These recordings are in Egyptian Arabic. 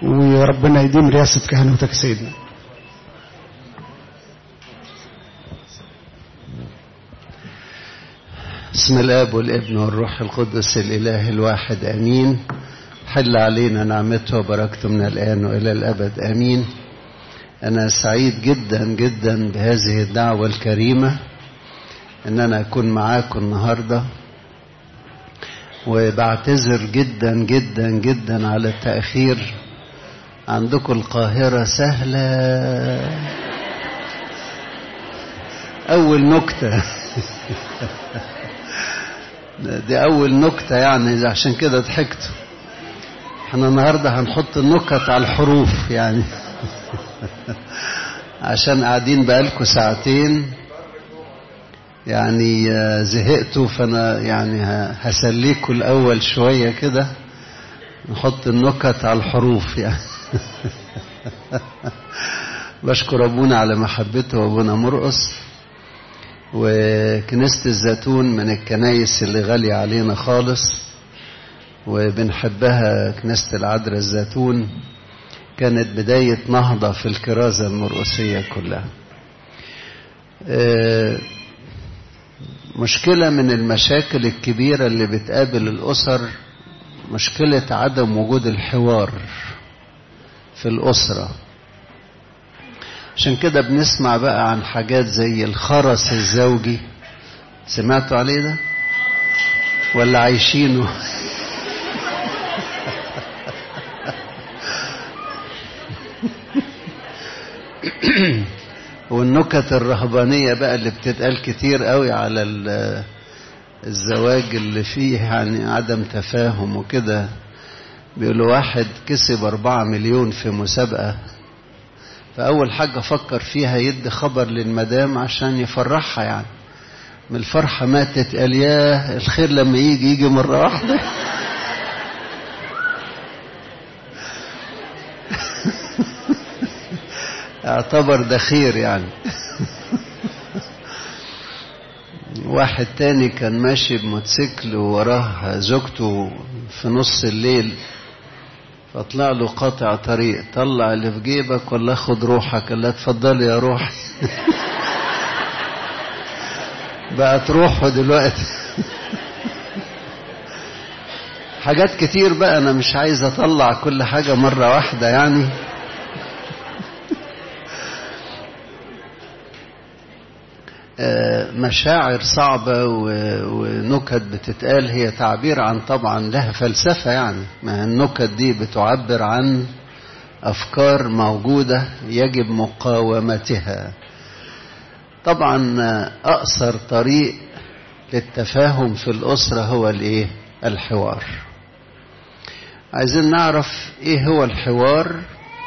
وربنا يديم رئاسة كهنوتك سيدنا بسم الاب والابن والروح القدس الاله الواحد امين حل علينا نعمته وبركته من الان والى الابد امين انا سعيد جدا جدا بهذه الدعوه الكريمه ان انا اكون معاكم النهارده وبعتذر جدا جدا جدا على التاخير عندكم القاهره سهله اول نكته دي أول نكتة يعني عشان كده ضحكت احنا النهاردة هنحط النكت على الحروف يعني عشان قاعدين بقالكوا ساعتين يعني زهقتوا فأنا يعني هسليكوا الأول شوية كده نحط النكت على الحروف يعني بشكر أبونا على محبته وأبونا مرقص وكنيسة الزيتون من الكنايس اللي غالية علينا خالص وبنحبها كنيسة العذراء الزيتون كانت بداية نهضة في الكرازة المرقسية كلها مشكلة من المشاكل الكبيرة اللي بتقابل الأسر مشكلة عدم وجود الحوار في الأسرة عشان كده بنسمع بقى عن حاجات زي الخرس الزوجي سمعتوا عليه ده ولا عايشينه والنكت الرهبانية بقى اللي بتتقال كتير قوي على الزواج اللي فيه يعني عدم تفاهم وكده بيقولوا واحد كسب أربعة مليون في مسابقة فأول حاجة فكر فيها يدي خبر للمدام عشان يفرحها يعني من الفرحة ماتت قال ياه الخير لما يجي يجي مرة واحدة اعتبر ده خير يعني واحد تاني كان ماشي بموتوسيكل ووراه زوجته في نص الليل فطلع له قاطع طريق طلع اللي في جيبك ولا خد روحك قال لها اتفضل يا روحي بقت روحه دلوقتي حاجات كتير بقى انا مش عايز اطلع كل حاجة مرة واحدة يعني مشاعر صعبة ونكت بتتقال هي تعبير عن طبعا لها فلسفة يعني ما النكت دي بتعبر عن أفكار موجودة يجب مقاومتها طبعا أقصر طريق للتفاهم في الأسرة هو الإيه؟ الحوار عايزين نعرف إيه هو الحوار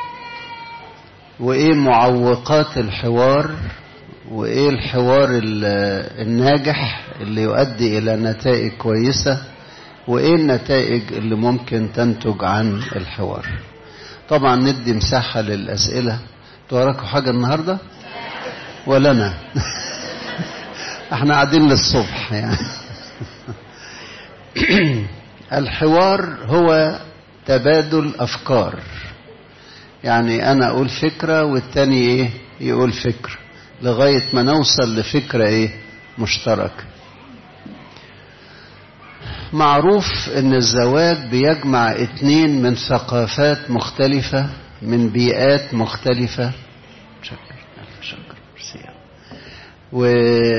وإيه معوقات الحوار وايه الحوار الناجح اللي يؤدي الى نتائج كويسه وايه النتائج اللي ممكن تنتج عن الحوار طبعا ندي مساحه للاسئله وراكم حاجه النهارده ولا انا احنا قاعدين للصبح يعني الحوار هو تبادل افكار يعني انا اقول فكره والتاني ايه يقول فكره لغاية ما نوصل لفكرة ايه مشتركة معروف ان الزواج بيجمع اتنين من ثقافات مختلفة من بيئات مختلفة شكر شكر و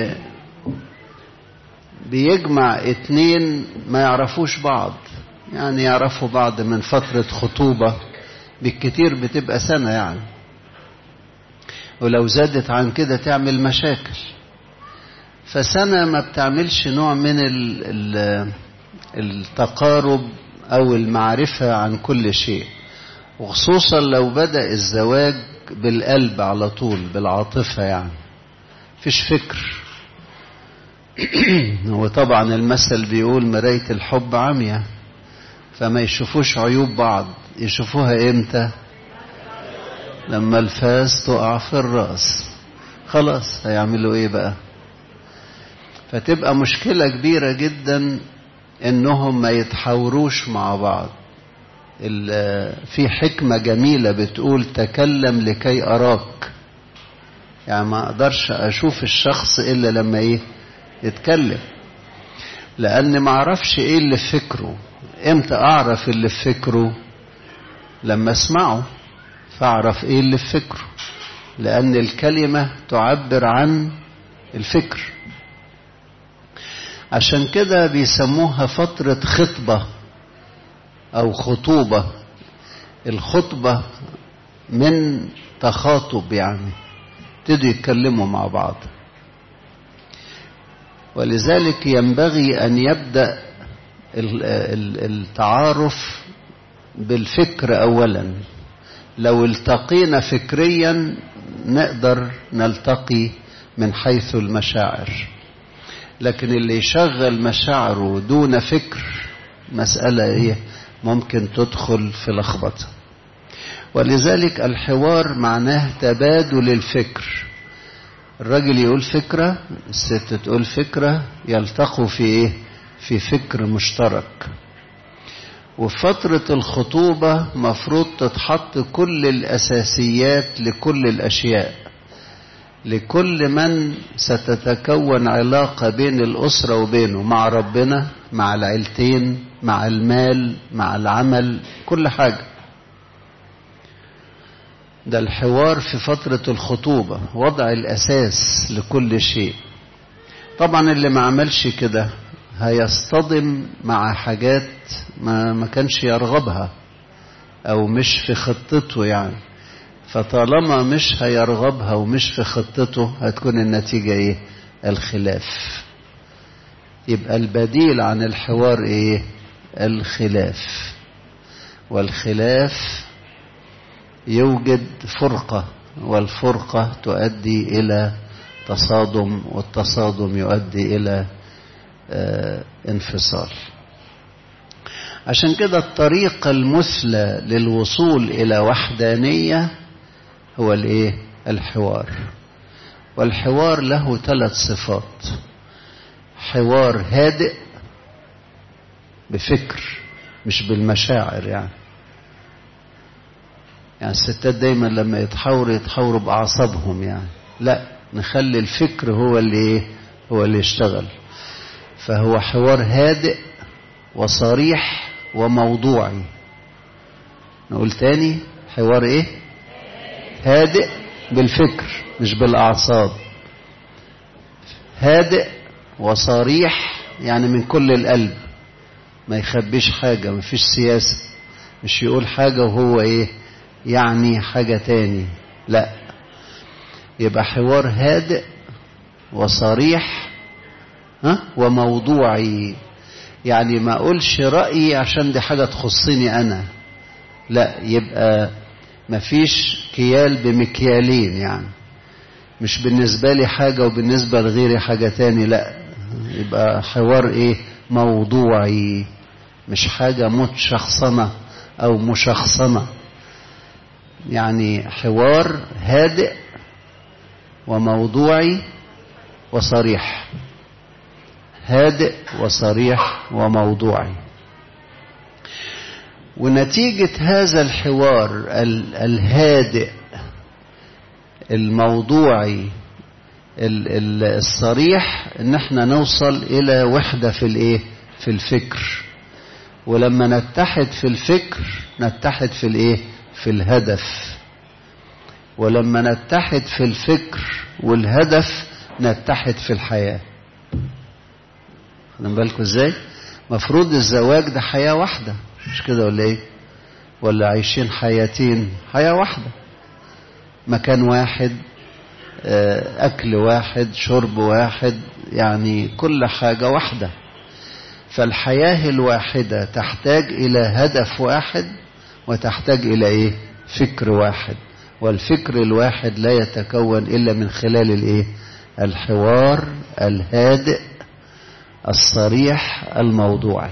بيجمع اتنين ما يعرفوش بعض يعني يعرفوا بعض من فترة خطوبة بالكتير بتبقى سنة يعني ولو زادت عن كده تعمل مشاكل فسنة ما بتعملش نوع من ال ال التقارب أو المعرفة عن كل شيء وخصوصا لو بدأ الزواج بالقلب على طول بالعاطفة يعني فيش فكر وطبعا المثل بيقول مراية الحب عمية فما يشوفوش عيوب بعض يشوفوها امتى لما الفاس تقع في الراس خلاص هيعملوا ايه بقى فتبقى مشكلة كبيرة جدا انهم ما يتحاوروش مع بعض في حكمة جميلة بتقول تكلم لكي أراك يعني ما أقدرش أشوف الشخص إلا لما إيه يتكلم لأن ما أعرفش إيه اللي في فكره إمتى أعرف اللي في فكره لما أسمعه فأعرف إيه اللي في فكره لأن الكلمة تعبر عن الفكر عشان كده بيسموها فترة خطبة أو خطوبة الخطبة من تخاطب يعني ابتدوا يتكلموا مع بعض ولذلك ينبغي أن يبدأ التعارف بالفكر أولا لو التقينا فكريا نقدر نلتقي من حيث المشاعر لكن اللي يشغل مشاعره دون فكر مسألة إيه ممكن تدخل في لخبطة ولذلك الحوار معناه تبادل الفكر الراجل يقول فكرة الست تقول فكرة يلتقوا في إيه في فكر مشترك وفي فترة الخطوبة مفروض تتحط كل الأساسيات لكل الأشياء لكل من ستتكون علاقة بين الأسرة وبينه مع ربنا مع العيلتين مع المال مع العمل كل حاجة ده الحوار في فترة الخطوبة وضع الأساس لكل شيء طبعا اللي ما عملش كده هيصطدم مع حاجات ما, ما كانش يرغبها أو مش في خطته يعني فطالما مش هيرغبها ومش في خطته هتكون النتيجة ايه الخلاف يبقى البديل عن الحوار ايه الخلاف والخلاف يوجد فرقة والفرقة تؤدي إلى تصادم والتصادم يؤدي إلى آه انفصال عشان كده الطريق المثلى للوصول إلى وحدانية هو الايه الحوار والحوار له ثلاث صفات حوار هادئ بفكر مش بالمشاعر يعني يعني الستات دايما لما يتحاوروا يتحاوروا بأعصابهم يعني لا نخلي الفكر هو اللي ايه هو اللي يشتغل فهو حوار هادئ وصريح وموضوعي نقول تاني حوار ايه هادئ بالفكر مش بالأعصاب هادئ وصريح يعني من كل القلب ما يخبيش حاجة ما فيش سياسة مش يقول حاجة وهو ايه يعني حاجة تاني لا يبقى حوار هادئ وصريح ها وموضوعي يعني ما اقولش رأيي عشان دي حاجة تخصني انا لا يبقى مفيش كيال بمكيالين يعني مش بالنسبة لي حاجة وبالنسبة لغيري حاجة تاني لا يبقى حوار ايه موضوعي مش حاجة متشخصنة او مشخصنة يعني حوار هادئ وموضوعي وصريح هادئ وصريح وموضوعي ونتيجة هذا الحوار الهادئ الموضوعي الصريح ان احنا نوصل الى وحدة في الايه في الفكر ولما نتحد في الفكر نتحد في الايه في الهدف ولما نتحد في الفكر والهدف نتحد في الحياة خدوا بالكم ازاي مفروض الزواج ده حياة واحدة مش كده ولا ايه ولا عايشين حياتين حياة واحدة مكان واحد أكل واحد شرب واحد يعني كل حاجة واحدة فالحياة الواحدة تحتاج إلى هدف واحد وتحتاج إلى إيه فكر واحد والفكر الواحد لا يتكون إلا من خلال الإيه الحوار الهادئ الصريح الموضوعي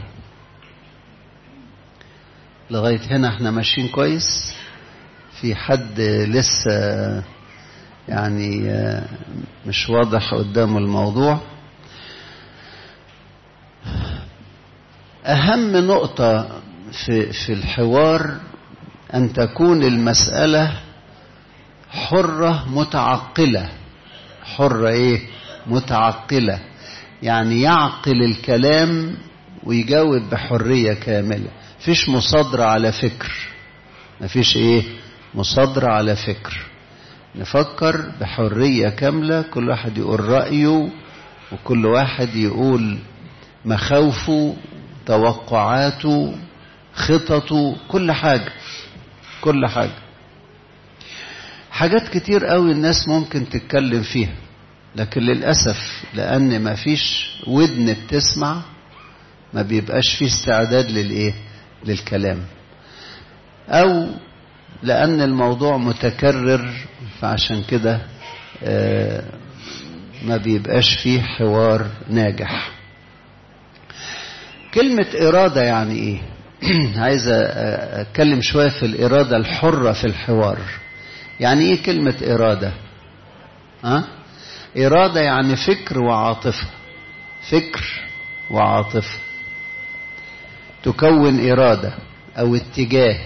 لغاية هنا احنا ماشيين كويس في حد لسه يعني مش واضح قدامه الموضوع أهم نقطة في, في الحوار أن تكون المسألة حرة متعقلة حرة إيه متعقلة يعني يعقل الكلام ويجاوب بحرية كاملة فيش مصادرة على فكر مفيش إيه مصادرة على فكر نفكر بحرية كاملة كل واحد يقول رأيه وكل واحد يقول مخاوفه توقعاته خططه كل حاجة كل حاجة حاجات كتير قوي الناس ممكن تتكلم فيها لكن للأسف لأن ما فيش ودن بتسمع ما بيبقاش فيه استعداد للإيه للكلام أو لأن الموضوع متكرر فعشان كده آه ما بيبقاش فيه حوار ناجح كلمة إرادة يعني إيه عايز أتكلم شوية في الإرادة الحرة في الحوار يعني إيه كلمة إرادة ها؟ إرادة يعني فكر وعاطفة فكر وعاطفة تكون إرادة أو اتجاه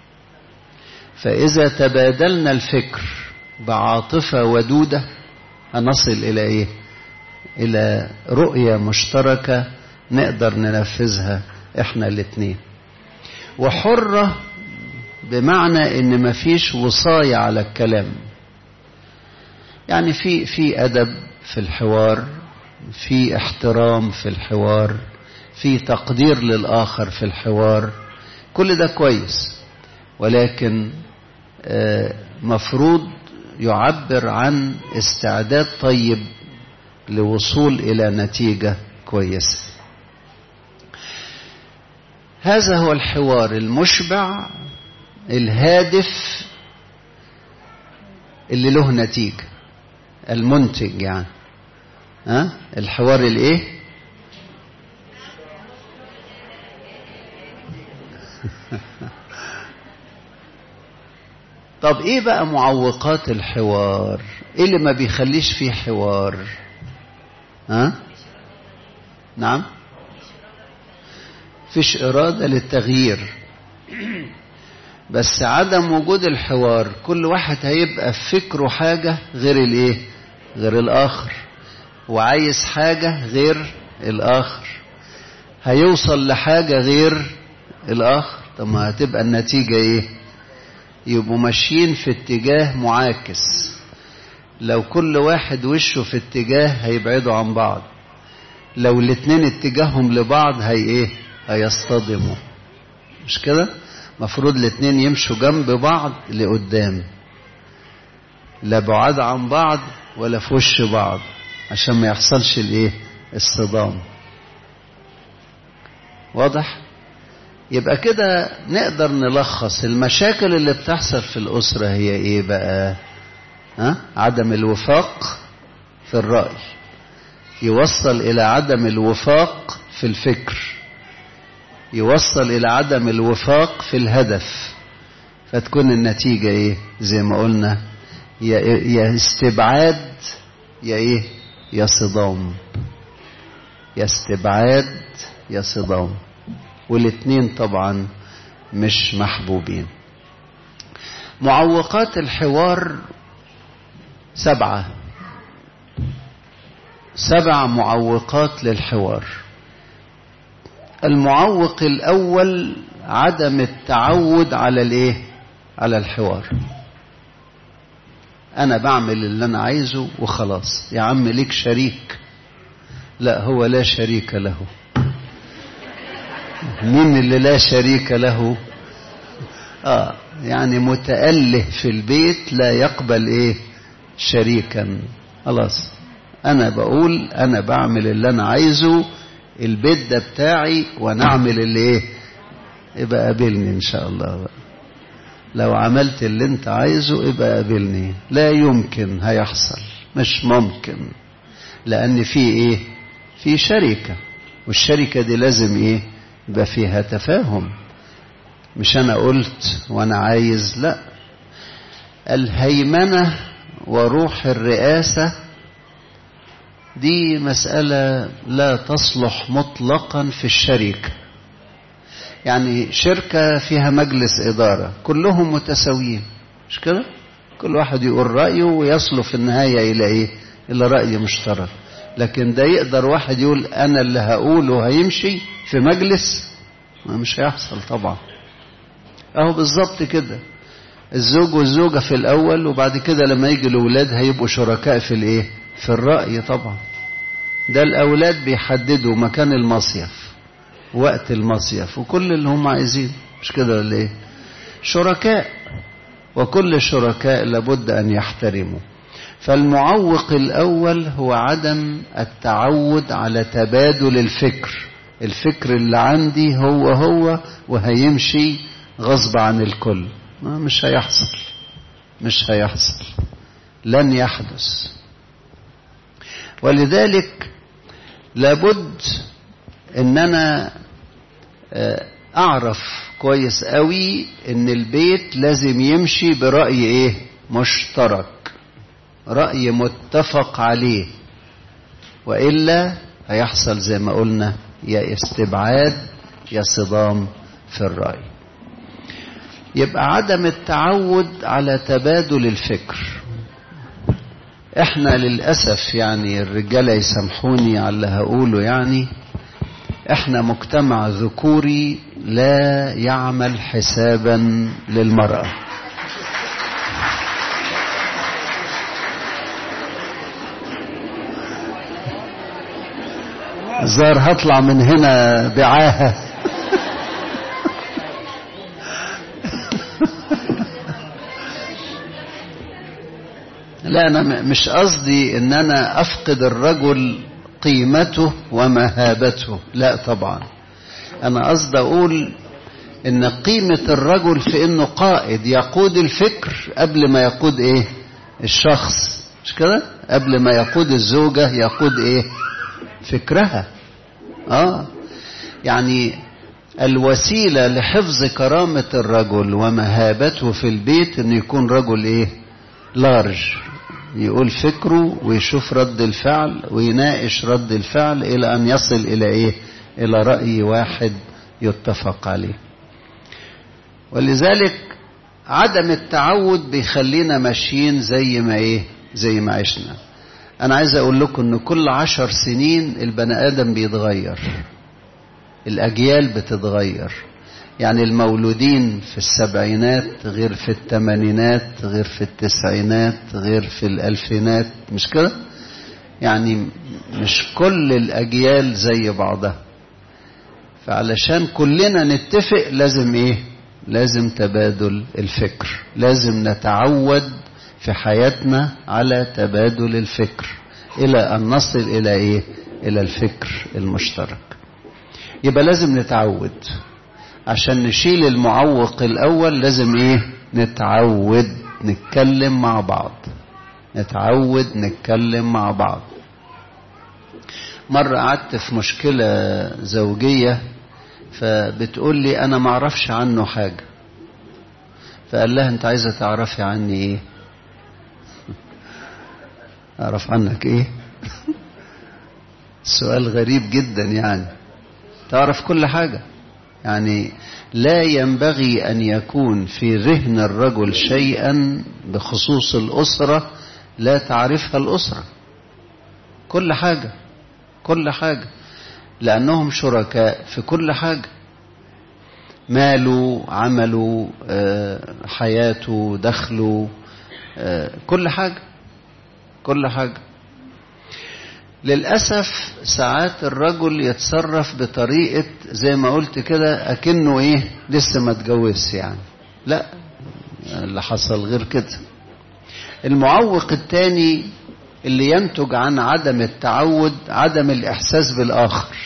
فإذا تبادلنا الفكر بعاطفة ودودة هنصل إلى إيه؟ إلى رؤية مشتركة نقدر ننفذها إحنا الاتنين وحرة بمعنى إن مفيش وصاية على الكلام يعني في في أدب في الحوار في احترام في الحوار في تقدير للآخر في الحوار كل ده كويس ولكن مفروض يعبر عن استعداد طيب لوصول إلى نتيجة كويسة هذا هو الحوار المشبع الهادف اللي له نتيجة المنتج يعني ها الحوار الايه طب ايه بقى معوقات الحوار ايه اللي ما بيخليش فيه حوار ها نعم فيش إرادة للتغيير بس عدم وجود الحوار كل واحد هيبقى في فكره حاجة غير الايه غير الآخر وعايز حاجة غير الآخر هيوصل لحاجة غير الآخر طب ما هتبقى النتيجة ايه يبقوا ماشيين في اتجاه معاكس لو كل واحد وشه في اتجاه هيبعدوا عن بعض لو الاتنين اتجاههم لبعض هي ايه هيصطدموا مش كده مفروض الاتنين يمشوا جنب بعض لقدام لا بعاد عن بعض ولا في وش بعض عشان ما يحصلش الايه الصدام واضح يبقى كده نقدر نلخص المشاكل اللي بتحصل في الأسرة هي ايه بقى ها؟ عدم الوفاق في الرأي يوصل إلى عدم الوفاق في الفكر يوصل إلى عدم الوفاق في الهدف فتكون النتيجة إيه زي ما قلنا يا, يا استبعاد يا إيه يا صدام يا استبعاد يا صدام والاتنين طبعا مش محبوبين معوقات الحوار سبعة سبع معوقات للحوار المعوق الأول عدم التعود على الايه على الحوار أنا بعمل اللي أنا عايزه وخلاص يا عم ليك شريك لا هو لا شريك له مين اللي لا شريك له آه يعني متأله في البيت لا يقبل ايه شريكا خلاص انا بقول انا بعمل اللي انا عايزه البيت ده بتاعي وانا اعمل اللي ايه يبقى قابلني ان شاء الله بقى. لو عملت اللي انت عايزه يبقى قابلني لا يمكن هيحصل مش ممكن لان في ايه في شركة والشركة دي لازم ايه يبقى فيها تفاهم مش انا قلت وانا عايز لا الهيمنة وروح الرئاسة دي مسألة لا تصلح مطلقا في الشركة يعني شركة فيها مجلس إدارة كلهم متساويين مش كده كل واحد يقول رأيه ويصلوا في النهاية إلى إيه إلى رأي مشترك لكن ده يقدر واحد يقول أنا اللي هقوله هيمشي في مجلس ما مش هيحصل طبعا أهو بالظبط كده الزوج والزوجة في الأول وبعد كده لما يجي الأولاد هيبقوا شركاء في الإيه في الرأي طبعا ده الأولاد بيحددوا مكان المصيف وقت المصيف وكل اللي هم عايزين مش كده ولا ايه شركاء وكل الشركاء لابد أن يحترموا فالمعوق الأول هو عدم التعود على تبادل الفكر الفكر اللي عندي هو هو وهيمشي غصب عن الكل ما مش هيحصل مش هيحصل لن يحدث ولذلك لابد ان انا اعرف كويس قوي ان البيت لازم يمشي برأي ايه مشترك رأي متفق عليه وإلا هيحصل زي ما قلنا يا استبعاد يا صدام في الرأي يبقى عدم التعود على تبادل الفكر احنا للأسف يعني الرجالة يسامحوني على اللي هقوله يعني احنا مجتمع ذكوري لا يعمل حسابا للمرأة زار هطلع من هنا بعاهة لا انا مش قصدي ان انا افقد الرجل قيمته ومهابته لا طبعا انا قصدي اقول ان قيمة الرجل في انه قائد يقود الفكر قبل ما يقود ايه الشخص مش كده قبل ما يقود الزوجة يقود ايه فكرها اه يعني الوسيلة لحفظ كرامة الرجل ومهابته في البيت انه يكون رجل ايه لارج يقول فكره ويشوف رد الفعل ويناقش رد الفعل الى ان يصل الى ايه الى رأي واحد يتفق عليه ولذلك عدم التعود بيخلينا ماشيين زي ما ايه زي ما عشنا انا عايز اقول لكم ان كل عشر سنين البني ادم بيتغير الاجيال بتتغير يعني المولودين في السبعينات غير في الثمانينات غير في التسعينات غير في الالفينات مش كده يعني مش كل الاجيال زي بعضها فعلشان كلنا نتفق لازم ايه لازم تبادل الفكر لازم نتعود في حياتنا على تبادل الفكر الى ان نصل الى ايه الى الفكر المشترك يبقى لازم نتعود عشان نشيل المعوق الاول لازم ايه نتعود نتكلم مع بعض نتعود نتكلم مع بعض مرة قعدت في مشكلة زوجية فبتقول لي أنا ما أعرفش عنه حاجة فقال لها أنت عايزة تعرفي عني إيه أعرف عنك إيه سؤال غريب جدا يعني تعرف كل حاجة يعني لا ينبغي أن يكون في ذهن الرجل شيئا بخصوص الأسرة لا تعرفها الأسرة كل حاجة كل حاجة لأنهم شركاء في كل حاجة ماله عمله حياته دخله كل حاجة كل حاجة للأسف ساعات الرجل يتصرف بطريقة زي ما قلت كده أكنه إيه لسه ما اتجوزش يعني لا اللي حصل غير كده المعوق الثاني اللي ينتج عن عدم التعود عدم الإحساس بالآخر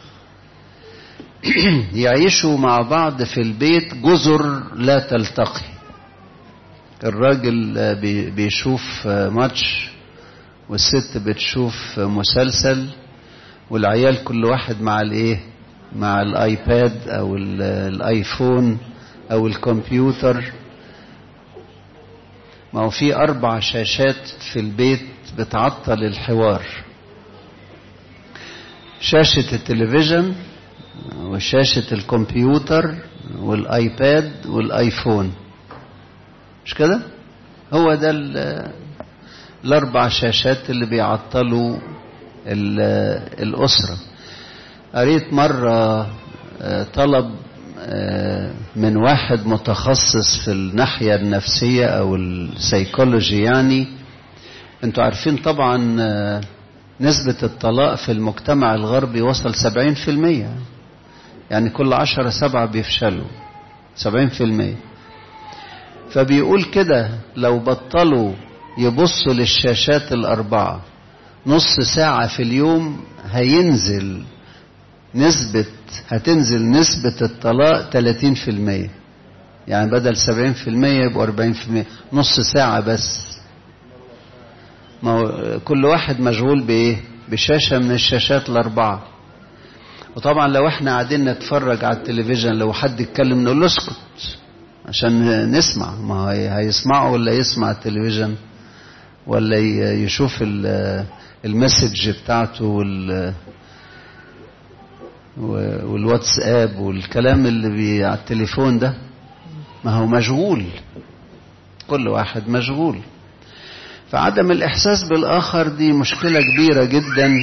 يعيشوا مع بعض في البيت جزر لا تلتقي الراجل بيشوف ماتش والست بتشوف مسلسل والعيال كل واحد مع الايه مع الايباد او الايفون او الكمبيوتر ما هو في اربع شاشات في البيت بتعطل الحوار شاشة التلفزيون وشاشة الكمبيوتر والايباد والايفون مش كده هو ده الاربع شاشات اللي بيعطلوا الاسره قريت مره طلب من واحد متخصص في الناحيه النفسيه او السيكولوجي يعني انتوا عارفين طبعا نسبة الطلاق في المجتمع الغربي وصل سبعين في المية يعني كل عشرة سبعة بيفشلوا سبعين في المية فبيقول كده لو بطلوا يبصوا للشاشات الأربعة نص ساعة في اليوم هينزل نسبة هتنزل نسبة الطلاق 30% يعني بدل 70% يبقوا 40% نص ساعة بس ما هو كل واحد مشغول بإيه؟ بشاشة من الشاشات الأربعة وطبعا لو احنا قاعدين نتفرج على التلفزيون لو حد اتكلم نقول له اسكت عشان نسمع ما هيسمعه ولا يسمع التلفزيون ولا يشوف المسج بتاعته وال والواتساب والكلام اللي بي على التليفون ده ما هو مشغول كل واحد مشغول فعدم الإحساس بالآخر دي مشكلة كبيرة جدا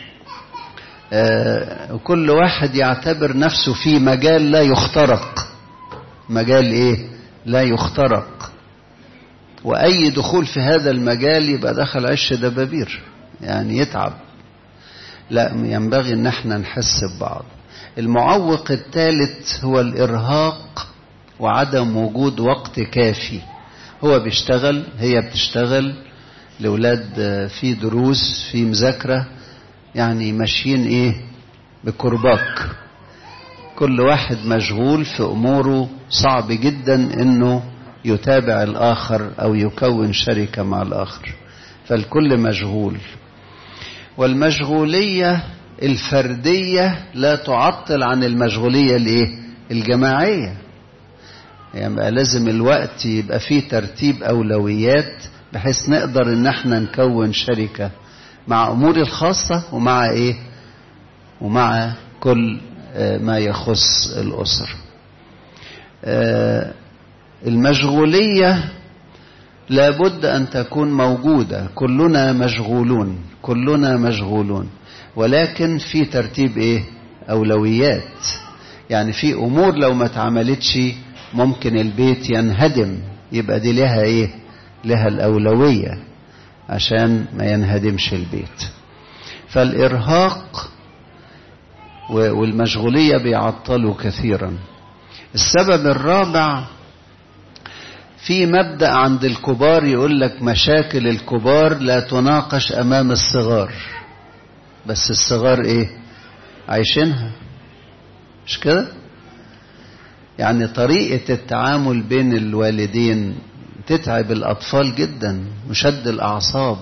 وكل واحد يعتبر نفسه في مجال لا يخترق مجال ايه لا يخترق واي دخول في هذا المجال يبقى دخل عش دبابير يعني يتعب لا ينبغي ان احنا نحس ببعض المعوق الثالث هو الارهاق وعدم وجود وقت كافي هو بيشتغل هي بتشتغل الاولاد في دروس في مذاكره يعني ماشيين ايه بكرباك كل واحد مشغول في اموره صعب جدا انه يتابع الاخر او يكون شركه مع الاخر فالكل مشغول والمشغوليه الفرديه لا تعطل عن المشغوليه الايه الجماعيه يعني بقى لازم الوقت يبقى فيه ترتيب اولويات بحيث نقدر ان احنا نكون شركه مع اموري الخاصه ومع ايه ومع كل ما يخص الأسر المشغولية لابد أن تكون موجودة كلنا مشغولون كلنا مشغولون ولكن في ترتيب إيه أولويات يعني في أمور لو ما اتعملتش ممكن البيت ينهدم يبقى دي لها إيه لها الأولوية عشان ما ينهدمش البيت فالإرهاق والمشغولية بيعطلوا كثيرا السبب الرابع في مبدأ عند الكبار يقول لك مشاكل الكبار لا تناقش أمام الصغار بس الصغار إيه عايشينها مش كده يعني طريقة التعامل بين الوالدين تتعب الأطفال جدا مشد الأعصاب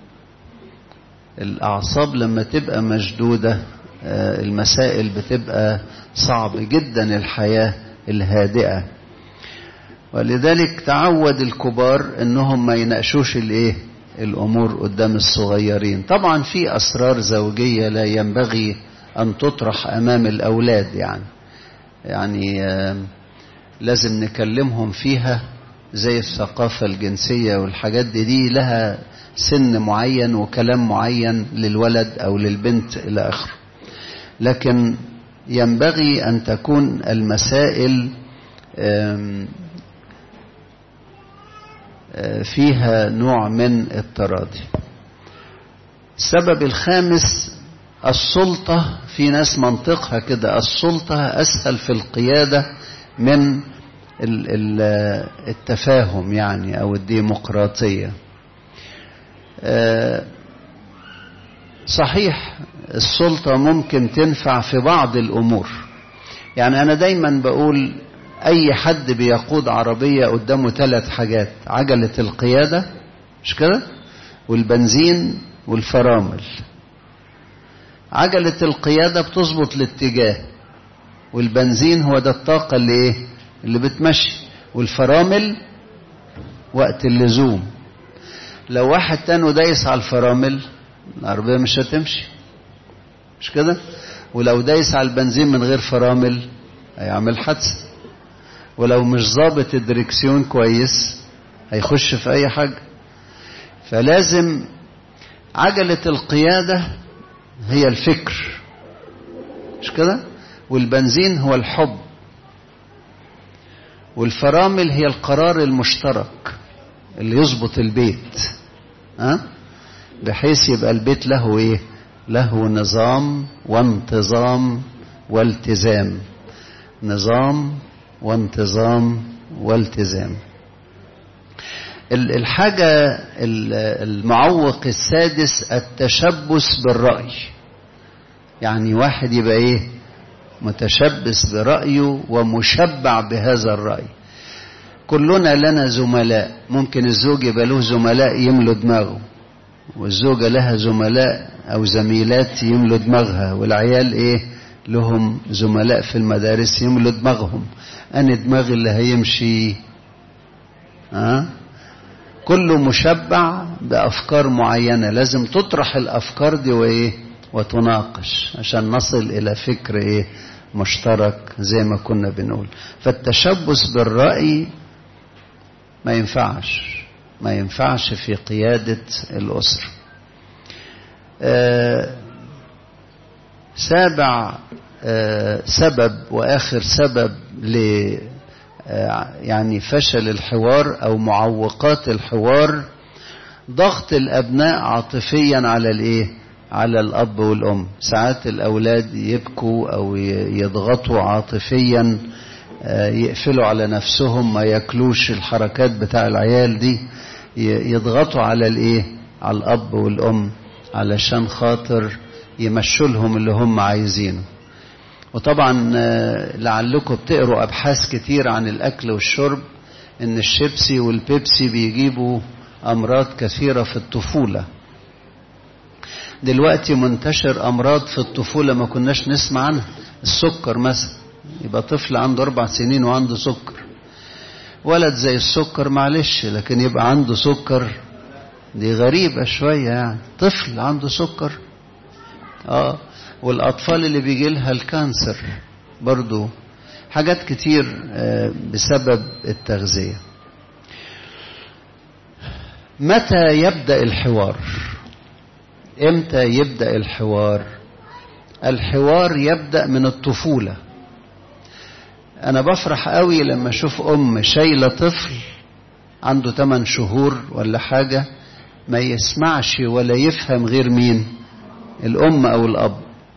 الأعصاب لما تبقى مشدودة المسائل بتبقى صعب جدا الحياة الهادئة ولذلك تعود الكبار انهم ما يناقشوش الايه الامور قدام الصغيرين طبعا في اسرار زوجية لا ينبغي ان تطرح امام الاولاد يعني يعني لازم نكلمهم فيها زي الثقافة الجنسية والحاجات دي دي لها سن معين وكلام معين للولد او للبنت الى اخره لكن ينبغي ان تكون المسائل فيها نوع من التراضي السبب الخامس السلطة في ناس منطقها كده السلطة أسهل في القيادة من التفاهم يعني أو الديمقراطية صحيح السلطة ممكن تنفع في بعض الأمور يعني أنا دايما بقول أي حد بيقود عربية قدامه ثلاث حاجات عجلة القيادة مش كده والبنزين والفرامل عجلة القيادة بتظبط الاتجاه والبنزين هو ده الطاقة اللي ايه اللي بتمشي والفرامل وقت اللزوم لو واحد تاني دايس على الفرامل العربية مش هتمشي مش كده ولو دايس على البنزين من غير فرامل هيعمل حادثة ولو مش ظابط الدريكسيون كويس هيخش في أي حاجة فلازم عجلة القيادة هي الفكر مش كده والبنزين هو الحب والفرامل هي القرار المشترك اللي يظبط البيت ها بحيث يبقى البيت له ايه له نظام وانتظام والتزام نظام وانتظام والتزام الحاجة المعوق السادس التشبث بالرأي يعني واحد يبقى ايه متشبث برأيه ومشبع بهذا الرأي كلنا لنا زملاء ممكن الزوج يبقى له زملاء يملوا دماغه والزوجة لها زملاء أو زميلات يملوا دماغها والعيال إيه لهم زملاء في المدارس يملوا دماغهم أنا دماغي اللي هيمشي أه؟ كله مشبع بأفكار معينة لازم تطرح الأفكار دي وإيه وتناقش عشان نصل إلى فكر إيه مشترك زي ما كنا بنقول فالتشبث بالرأي ما ينفعش ما ينفعش في قيادة الأسرة آه سابع آه سبب وآخر سبب ل آه يعني فشل الحوار أو معوقات الحوار ضغط الأبناء عاطفيا على الإيه على الأب والأم ساعات الأولاد يبكوا أو يضغطوا عاطفيا يقفلوا على نفسهم ما ياكلوش الحركات بتاع العيال دي يضغطوا على الايه على الاب والام علشان خاطر يمشوا لهم اللي هم عايزينه وطبعا لعلكم بتقروا ابحاث كتير عن الاكل والشرب ان الشيبسي والبيبسي بيجيبوا امراض كثيره في الطفوله دلوقتي منتشر امراض في الطفوله ما كناش نسمع عنها السكر مثلا يبقى طفل عنده اربع سنين وعنده سكر ولد زي السكر معلش لكن يبقى عنده سكر دي غريبة شوية يعني طفل عنده سكر اه والأطفال اللي بيجي لها الكانسر برضو حاجات كتير آه بسبب التغذية متى يبدأ الحوار امتى يبدأ الحوار الحوار يبدأ من الطفولة انا بفرح قوي لما اشوف ام شايله طفل عنده 8 شهور ولا حاجه ما يسمعش ولا يفهم غير مين الام او الاب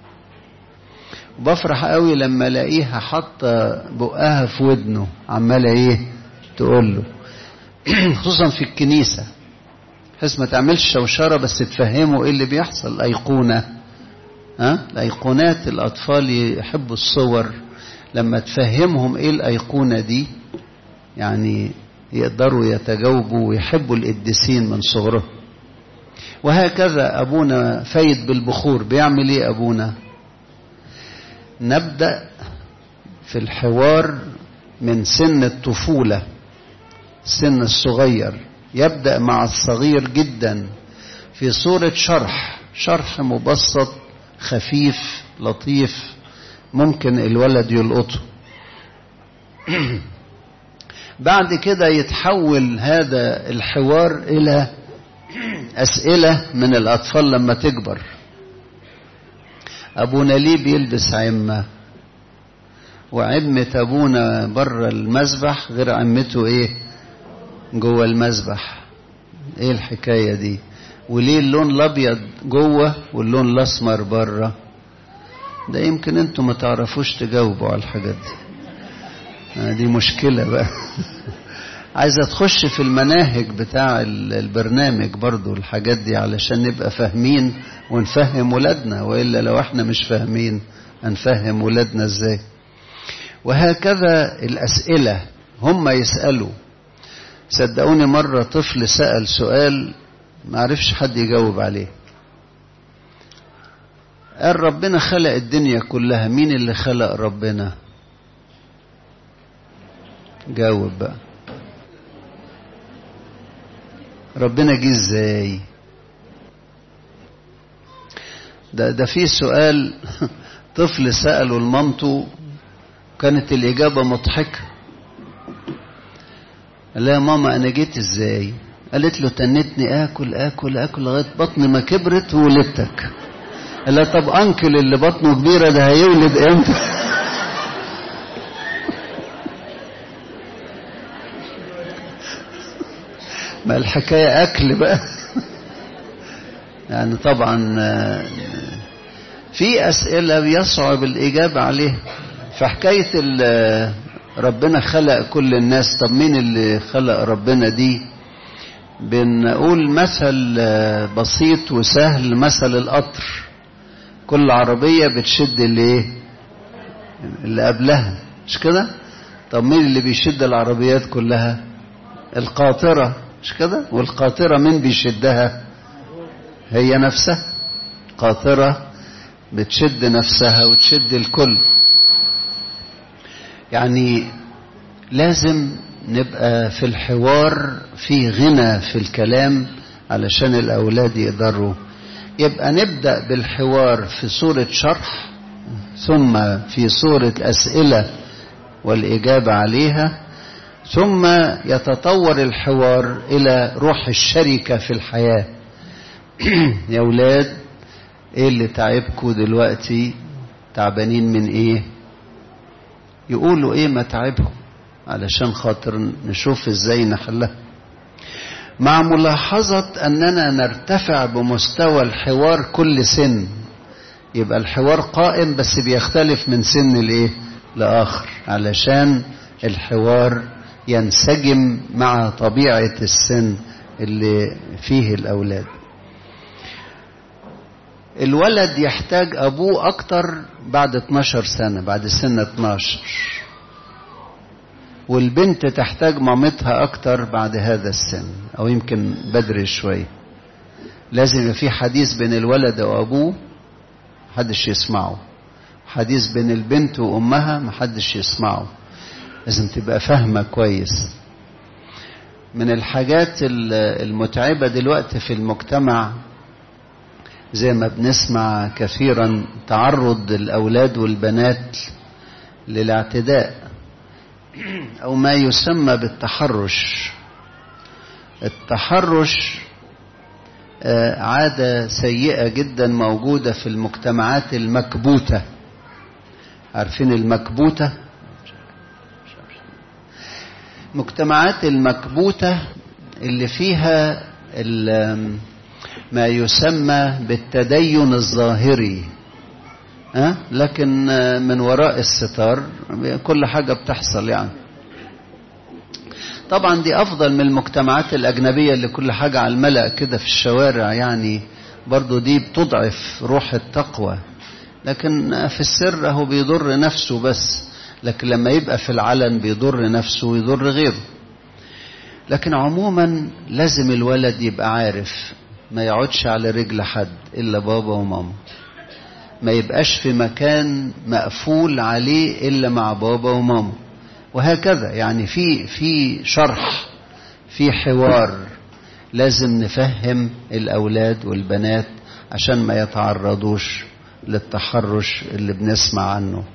بفرح قوي لما الاقيها حاطه بقها في ودنه عماله ايه تقول له خصوصا في الكنيسه بحيث ما تعملش شوشره بس تفهمه ايه اللي بيحصل ايقونه ها الايقونات الاطفال يحبوا الصور لما تفهمهم ايه الايقونه دي يعني يقدروا يتجاوبوا ويحبوا القديسين من صغرهم وهكذا ابونا فايد بالبخور بيعمل ايه ابونا نبدا في الحوار من سن الطفوله السن الصغير يبدا مع الصغير جدا في صوره شرح شرح مبسط خفيف لطيف ممكن الولد يلقطه بعد كده يتحول هذا الحوار الى اسئله من الاطفال لما تكبر ابونا ليه بيلبس عمه وعمه ابونا بره المسبح غير عمته ايه جوه المسبح ايه الحكايه دي وليه اللون الابيض جوه واللون الاسمر بره ده يمكن انتوا ما تعرفوش تجاوبوا على الحاجات دي دي مشكلة بقى عايزة تخش في المناهج بتاع البرنامج برضو الحاجات دي علشان نبقى فاهمين ونفهم ولادنا وإلا لو احنا مش فاهمين هنفهم ولادنا ازاي وهكذا الأسئلة هم يسألوا صدقوني مرة طفل سأل سؤال ما عرفش حد يجاوب عليه قال ربنا خلق الدنيا كلها مين اللي خلق ربنا جاوب بقى ربنا جه ازاي ده ده في سؤال طفل سأله لمامته كانت الإجابة مضحكة قال لها يا ماما أنا جيت إزاي قالت له تنتني آكل آكل آكل لغاية بطني ما كبرت وولدتك قال لها طب أنكل اللي بطنه كبيرة ده هيولد إمتى ما الحكاية أكل بقى يعني طبعا في أسئلة بيصعب الإجابة عليها فحكاية ربنا خلق كل الناس طب مين اللي خلق ربنا دي بنقول مثل بسيط وسهل مثل القطر كل عربية بتشد اللي ايه اللي قبلها مش كده طب مين اللي بيشد العربيات كلها القاطرة مش كده والقاطرة مين بيشدها هي نفسها قاطرة بتشد نفسها وتشد الكل يعني لازم نبقى في الحوار في غنى في الكلام علشان الأولاد يقدروا يبقى نبدأ بالحوار في صورة شرح ثم في صورة أسئلة والإجابة عليها ثم يتطور الحوار إلى روح الشركة في الحياة يا أولاد إيه اللي تعبكوا دلوقتي تعبانين من إيه يقولوا إيه ما تعبهم علشان خاطر نشوف إزاي نحلها مع ملاحظة أننا نرتفع بمستوى الحوار كل سن يبقى الحوار قائم بس بيختلف من سن لإيه لآخر علشان الحوار ينسجم مع طبيعة السن اللي فيه الأولاد الولد يحتاج أبوه أكتر بعد 12 سنة بعد سن 12 والبنت تحتاج مامتها أكتر بعد هذا السن أو يمكن بدري شوية لازم يبقى في حديث بين الولد وأبوه محدش يسمعه حديث بين البنت وأمها محدش يسمعه لازم تبقى فاهمة كويس من الحاجات المتعبة دلوقتي في المجتمع زي ما بنسمع كثيرا تعرض الأولاد والبنات للاعتداء أو ما يسمى بالتحرش التحرش عادة سيئة جدا موجودة في المجتمعات المكبوتة عارفين المكبوتة المجتمعات المكبوتة اللي فيها ما يسمى بالتدين الظاهري أه؟ لكن من وراء الستار كل حاجة بتحصل يعني طبعا دي أفضل من المجتمعات الأجنبية اللي كل حاجة على الملأ كده في الشوارع يعني برضو دي بتضعف روح التقوى لكن في السر هو بيضر نفسه بس لكن لما يبقى في العلن بيضر نفسه ويضر غيره لكن عموما لازم الولد يبقى عارف ما يقعدش على رجل حد إلا بابا وماما ما يبقاش في مكان مقفول عليه إلا مع بابا وماما وهكذا يعني في في شرح في حوار لازم نفهم الأولاد والبنات عشان ما يتعرضوش للتحرش اللي بنسمع عنه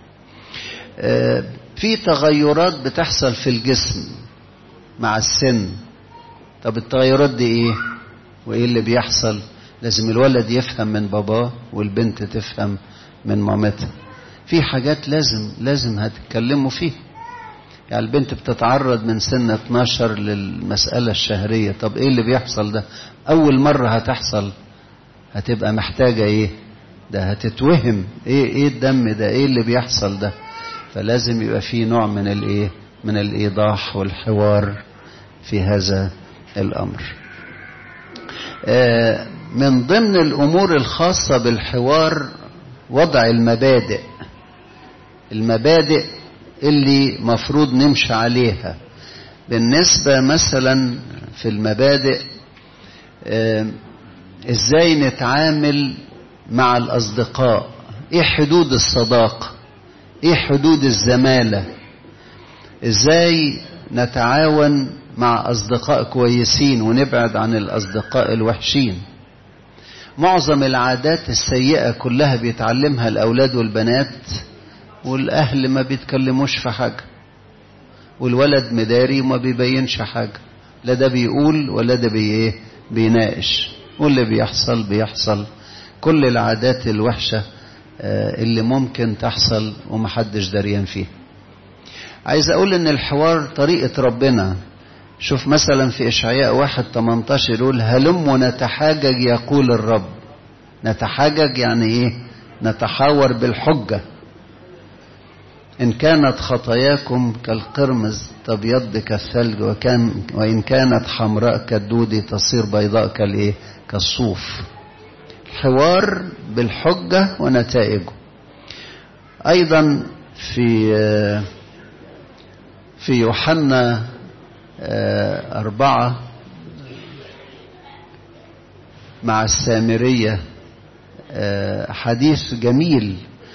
في تغيرات بتحصل في الجسم مع السن طب التغيرات دي ايه وايه اللي بيحصل لازم الولد يفهم من باباه والبنت تفهم من مامتها في حاجات لازم لازم هتتكلموا فيها يعني البنت بتتعرض من سن 12 للمسألة الشهرية طب ايه اللي بيحصل ده اول مرة هتحصل هتبقى محتاجة ايه ده هتتوهم ايه ايه الدم ده ايه اللي بيحصل ده فلازم يبقى في نوع من الايه من الايضاح والحوار في هذا الامر آه من ضمن الامور الخاصه بالحوار وضع المبادئ المبادئ اللي مفروض نمشي عليها بالنسبه مثلا في المبادئ آه ازاي نتعامل مع الاصدقاء ايه حدود الصداقه ايه حدود الزماله ازاي نتعاون مع اصدقاء كويسين ونبعد عن الاصدقاء الوحشين معظم العادات السيئة كلها بيتعلمها الأولاد والبنات والأهل ما بيتكلموش في حاجة والولد مداري وما بيبينش حاجة لا ده بيقول ولا ده بي ايه بيناقش واللي بيحصل بيحصل كل العادات الوحشة اللي ممكن تحصل ومحدش دريان فيها عايز اقول ان الحوار طريقة ربنا شوف مثلا في اشعياء واحد 18 يقول هلم نتحاجج يقول الرب نتحاجج يعني ايه نتحاور بالحجة إن كانت خطاياكم كالقرمز تبيض كالثلج وكان وإن كانت حمراء كالدود تصير بيضاء كالإيه؟ كالصوف. حوار بالحجة ونتائجه. أيضا في في يوحنا أربعة مع السامرية حديث جميل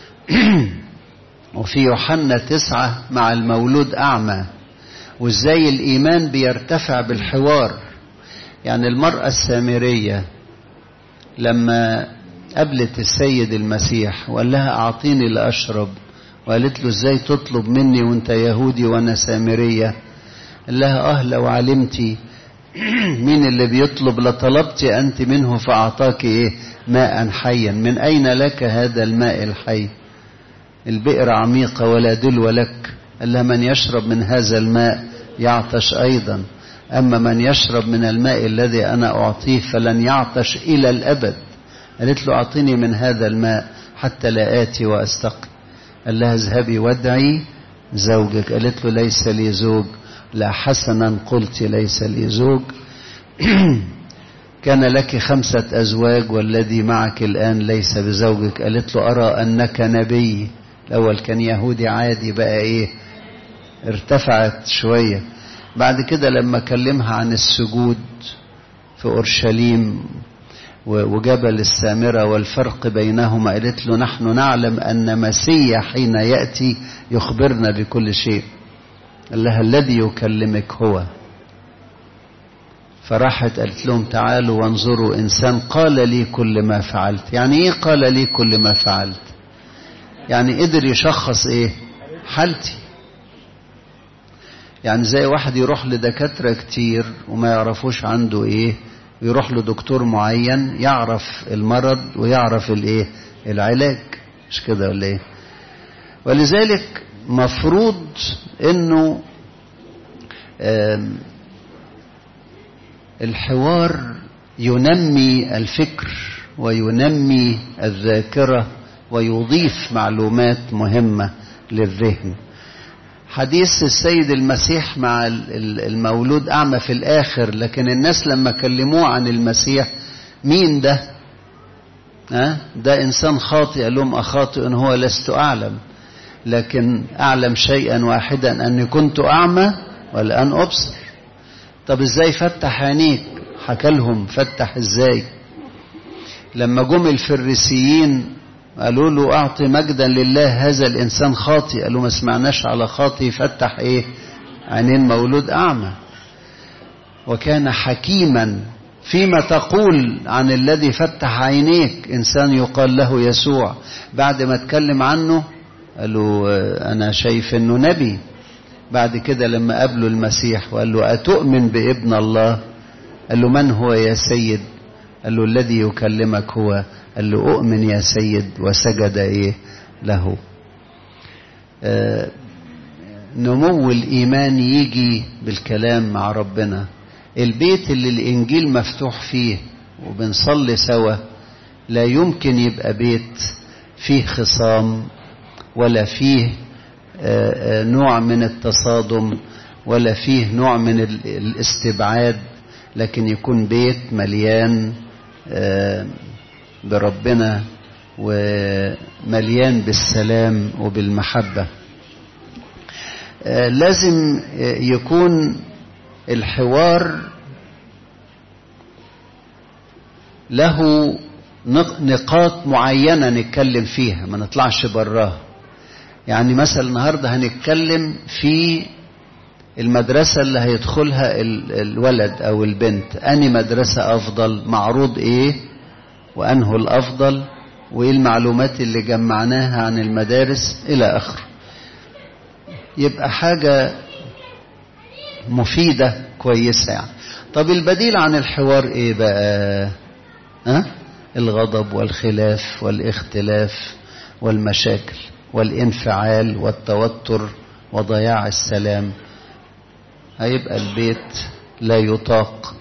وفي يوحنا تسعة مع المولود أعمى وإزاي الإيمان بيرتفع بالحوار يعني المرأة السامرية لما قابلت السيد المسيح وقال لها أعطيني لأشرب وقالت له إزاي تطلب مني وأنت يهودي وأنا سامرية قال لها أه لو علمتي مين اللي بيطلب لطلبت أنت منه فأعطاك إيه ماء حيا من أين لك هذا الماء الحي البئر عميقة ولا دلو لك إلا من يشرب من هذا الماء يعطش أيضا أما من يشرب من الماء الذي أنا أعطيه فلن يعطش إلى الأبد قالت له أعطيني من هذا الماء حتى لا آتي وأستقي قال لها اذهبي وادعي زوجك قالت له ليس لي زوج لا حسنا قلت ليس لي زوج كان لك خمسة أزواج والذي معك الآن ليس بزوجك قالت له أرى أنك نبي الأول كان يهودي عادي بقى إيه ارتفعت شوية بعد كده لما كلمها عن السجود في أورشليم وجبل السامرة والفرق بينهما قالت له نحن نعلم أن مسيح حين يأتي يخبرنا بكل شيء قال لها الذي يكلمك هو فراحت قالت لهم تعالوا وانظروا إنسان قال لي كل ما فعلت يعني إيه قال لي كل ما فعلت يعني قدر يشخص إيه حالتي يعني زي واحد يروح لدكاترة كتير وما يعرفوش عنده إيه ويروح لدكتور معين يعرف المرض ويعرف الإيه العلاج مش كده ولا إيه ولذلك مفروض انه الحوار ينمي الفكر وينمي الذاكرة ويضيف معلومات مهمة للذهن حديث السيد المسيح مع المولود أعمى في الآخر لكن الناس لما كلموه عن المسيح مين ده أه؟ ده إنسان خاطئ قال لهم أخاطئ هو لست أعلم لكن أعلم شيئا واحدا أني كنت أعمى والآن أبصر طب إزاي فتح عينيك حكى لهم فتح إزاي لما جم الفريسيين قالوا له أعطي مجدا لله هذا الإنسان خاطي قالوا ما سمعناش على خاطي فتح إيه عينين مولود أعمى وكان حكيما فيما تقول عن الذي فتح عينيك إنسان يقال له يسوع بعد ما اتكلم عنه قالوا أنا شايف إنه نبي بعد كده لما قابلوا المسيح وقال له أتؤمن بابن الله قال له من هو يا سيد قال له الذي يكلمك هو قال له أؤمن يا سيد وسجد إيه له آه نمو الإيمان يجي بالكلام مع ربنا البيت اللي الإنجيل مفتوح فيه وبنصلي سوا لا يمكن يبقى بيت فيه خصام ولا فيه نوع من التصادم ولا فيه نوع من الاستبعاد لكن يكون بيت مليان بربنا ومليان بالسلام وبالمحبة لازم يكون الحوار له نقاط معينة نتكلم فيها ما نطلعش براها يعني مثلا النهاردة هنتكلم في المدرسة اللي هيدخلها الولد أو البنت أني مدرسة أفضل معروض إيه وأنه الأفضل وإيه المعلومات اللي جمعناها عن المدارس إلى آخره يبقى حاجة مفيدة كويسة يعني طب البديل عن الحوار إيه بقى أه؟ الغضب والخلاف والاختلاف والمشاكل والانفعال والتوتر وضياع السلام هيبقى البيت لا يطاق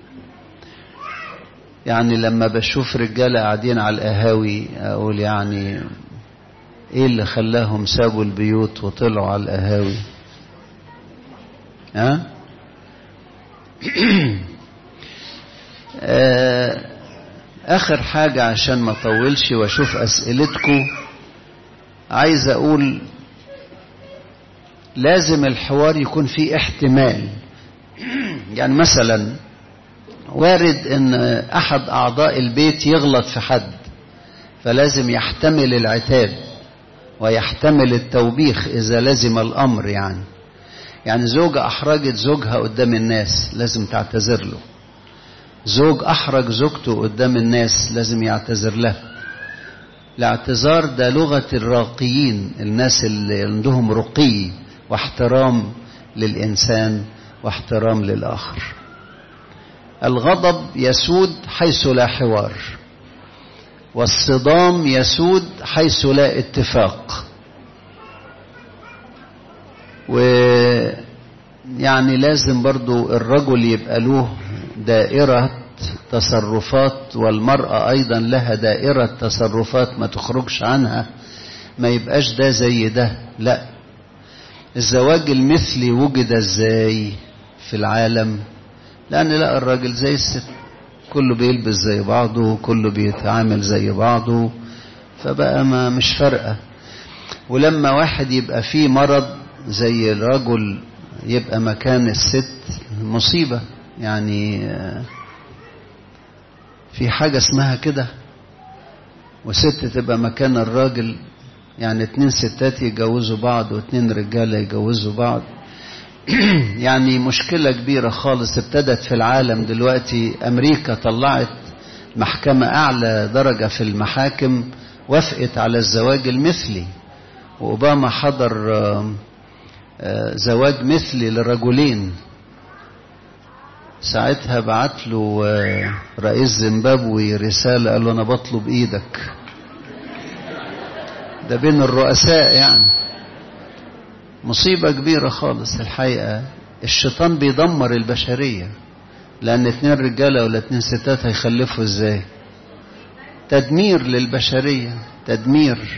يعني لما بشوف رجالة قاعدين على القهاوي أقول يعني إيه اللي خلاهم سابوا البيوت وطلعوا على القهاوي ها آخر حاجة عشان ما أطولش وأشوف أسئلتكم عايز أقول لازم الحوار يكون فيه احتمال يعني مثلا وارد ان احد اعضاء البيت يغلط في حد فلازم يحتمل العتاب ويحتمل التوبيخ اذا لزم الامر يعني يعني زوجة احرجت زوجها قدام الناس لازم تعتذر له زوج احرج زوجته قدام الناس لازم يعتذر له الاعتذار ده لغة الراقيين الناس اللي عندهم رقي واحترام للإنسان واحترام للآخر الغضب يسود حيث لا حوار والصدام يسود حيث لا اتفاق ويعني لازم برضو الرجل يبقى له دائرة تصرفات والمرأة أيضا لها دائرة تصرفات ما تخرجش عنها ما يبقاش ده زي ده لا الزواج المثلي وجد ازاي في العالم لأن لا الراجل زي الست كله بيلبس زي بعضه كله بيتعامل زي بعضه فبقى ما مش فارقة ولما واحد يبقى فيه مرض زي الرجل يبقى مكان الست مصيبة يعني في حاجة اسمها كده وست تبقى مكان الراجل يعني اتنين ستات يتجوزوا بعض واتنين رجالة يتجوزوا بعض يعني مشكلة كبيرة خالص ابتدت في العالم دلوقتي أمريكا طلعت محكمة أعلى درجة في المحاكم وافقت على الزواج المثلي وأوباما حضر زواج مثلي لرجلين ساعتها بعت له رئيس زيمبابوي رسالة قال له أنا بطلب إيدك ده بين الرؤساء يعني مصيبة كبيرة خالص الحقيقة الشيطان بيدمر البشرية لأن اتنين رجالة ولا اتنين ستات هيخلفوا ازاي تدمير للبشرية تدمير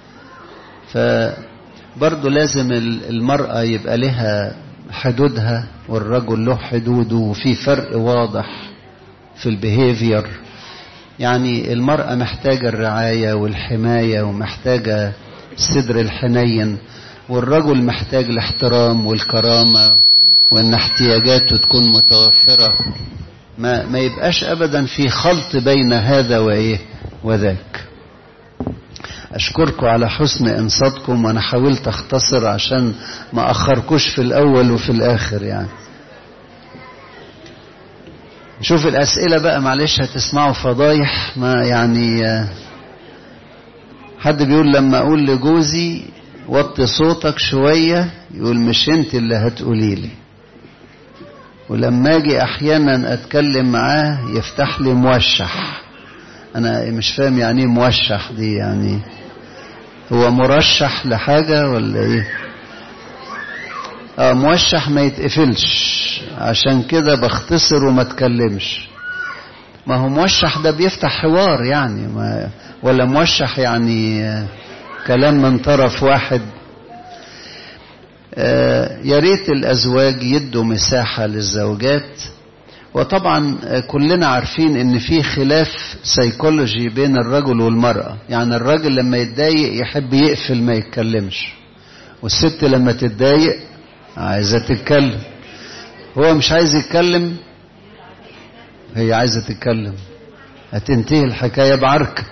فبرضه لازم المرأة يبقى لها حدودها والرجل له حدوده وفي فرق واضح في البيهيفير يعني المرأة محتاجة الرعاية والحماية ومحتاجة الصدر الحنين والرجل محتاج الاحترام والكرامة وان احتياجاته تكون متوفرة ما, ما يبقاش ابدا في خلط بين هذا وايه وذاك اشكركم على حسن انصاتكم وانا حاولت اختصر عشان ما اخركوش في الاول وفي الاخر يعني شوف الاسئله بقى معلش هتسمعوا فضايح ما يعني حد بيقول لما اقول لجوزي وطي صوتك شويه يقول مش انت اللي هتقولي لي ولما اجي احيانا اتكلم معاه يفتح لي موشح انا مش فاهم يعني ايه موشح دي يعني هو مرشح لحاجة ولا ايه اه موشح ما يتقفلش عشان كده بختصر وما اتكلمش ما هو موشح ده بيفتح حوار يعني ما ولا موشح يعني كلام من طرف واحد آه يا ريت الازواج يدوا مساحة للزوجات وطبعا كلنا عارفين ان في خلاف سيكولوجي بين الرجل والمرأة يعني الراجل لما يتضايق يحب يقفل ما يتكلمش والست لما تتضايق عايزة تتكلم هو مش عايز يتكلم هي عايزة تتكلم هتنتهي الحكاية بعركة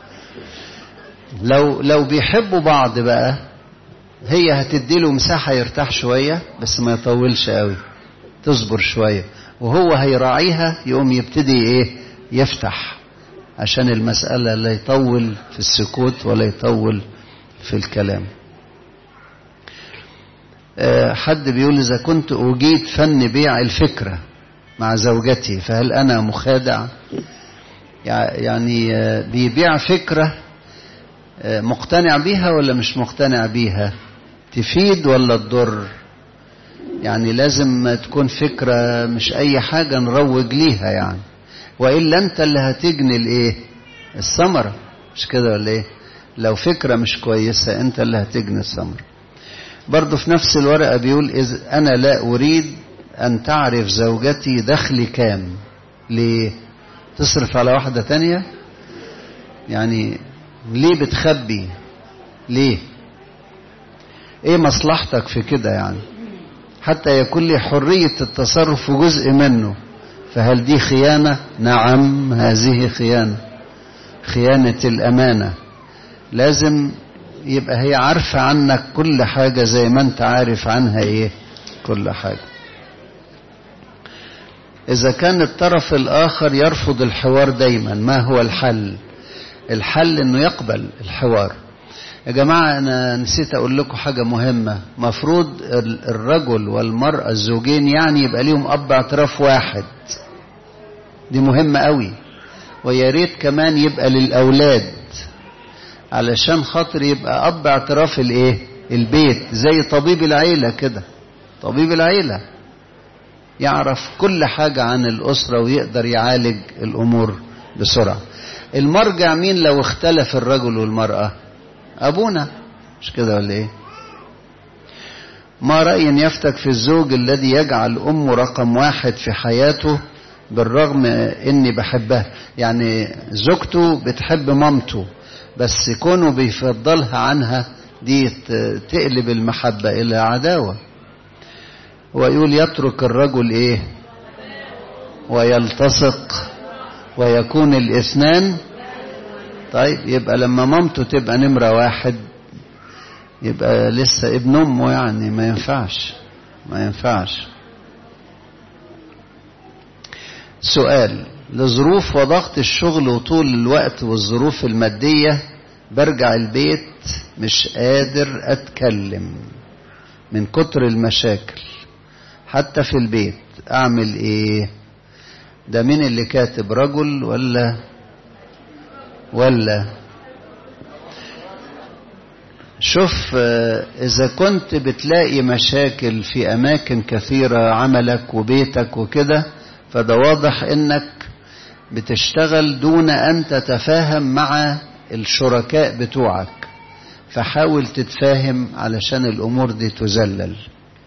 لو لو بيحبوا بعض بقى هي هتديله مساحة يرتاح شوية بس ما يطولش قوي تصبر شوية وهو هيراعيها يقوم يبتدي ايه يفتح عشان المسألة لا يطول في السكوت ولا يطول في الكلام حد بيقول إذا كنت أجيد فن بيع الفكرة مع زوجتي فهل أنا مخادع يعني بيبيع فكرة مقتنع بيها ولا مش مقتنع بيها تفيد ولا تضر يعني لازم تكون فكرة مش أي حاجة نروج ليها يعني وإلا أنت اللي هتجني الإيه الثمرة مش كده ولا إيه لو فكرة مش كويسة أنت اللي هتجني الثمرة برضه في نفس الورقة بيقول إذ أنا لا أريد أن تعرف زوجتي دخلي كام ليه تصرف على واحدة تانية يعني ليه بتخبي ليه ايه مصلحتك في كده يعني حتى يكون لي حرية التصرف في جزء منه فهل دي خيانة نعم هذه خيانة خيانة الأمانة لازم يبقى هي عارفة عنك كل حاجة زي ما انت عارف عنها ايه كل حاجة إذا كان الطرف الآخر يرفض الحوار دايما ما هو الحل الحل انه يقبل الحوار يا جماعة أنا نسيت أقول لكم حاجة مهمة مفروض الرجل والمرأة الزوجين يعني يبقى ليهم أب اعتراف واحد دي مهمة قوي ويا ريت كمان يبقى للأولاد علشان خاطر يبقى أب اعتراف الإيه البيت زي طبيب العيلة كده طبيب العيلة يعرف كل حاجة عن الأسرة ويقدر يعالج الأمور بسرعة المرجع مين لو اختلف الرجل والمرأة أبونا مش كده ولا إيه ما رأي يفتك في الزوج الذي يجعل أمه رقم واحد في حياته بالرغم إني بحبها يعني زوجته بتحب مامته بس كونه بيفضلها عنها دي تقلب المحبة إلى عداوة ويقول يترك الرجل إيه ويلتصق ويكون الاثنان طيب يبقى لما مامته تبقى نمرة واحد يبقى لسه ابن أمه يعني ما ينفعش ما ينفعش سؤال لظروف وضغط الشغل وطول الوقت والظروف المادية برجع البيت مش قادر أتكلم من كتر المشاكل حتى في البيت أعمل إيه ده مين اللي كاتب رجل ولا ولا شوف إذا كنت بتلاقي مشاكل في أماكن كثيرة عملك وبيتك وكده فده واضح إنك بتشتغل دون أن تتفاهم مع الشركاء بتوعك فحاول تتفاهم علشان الأمور دي تذلل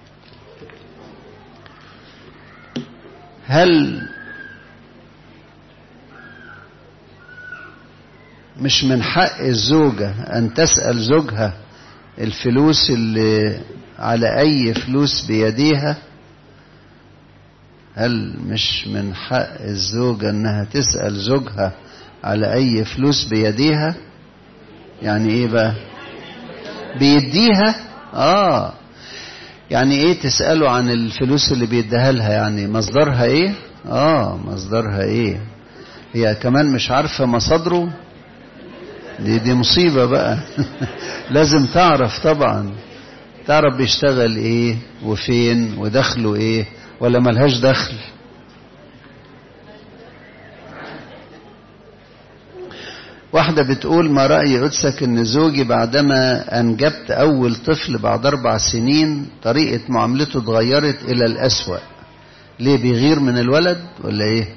هل مش من حق الزوجة أن تسأل زوجها الفلوس اللي على أي فلوس بيديها هل مش من حق الزوجة أنها تسأل زوجها على أي فلوس بيديها يعني إيه بقى بيديها آه يعني إيه تسأله عن الفلوس اللي بيديها لها يعني مصدرها إيه آه مصدرها إيه هي كمان مش عارفة مصادره دي دي مصيبة بقى لازم تعرف طبعا تعرف بيشتغل ايه وفين ودخله ايه ولا ملهاش دخل واحدة بتقول ما رأي قدسك ان زوجي بعدما انجبت اول طفل بعد اربع سنين طريقة معاملته اتغيرت الى الاسوأ ليه بيغير من الولد ولا ايه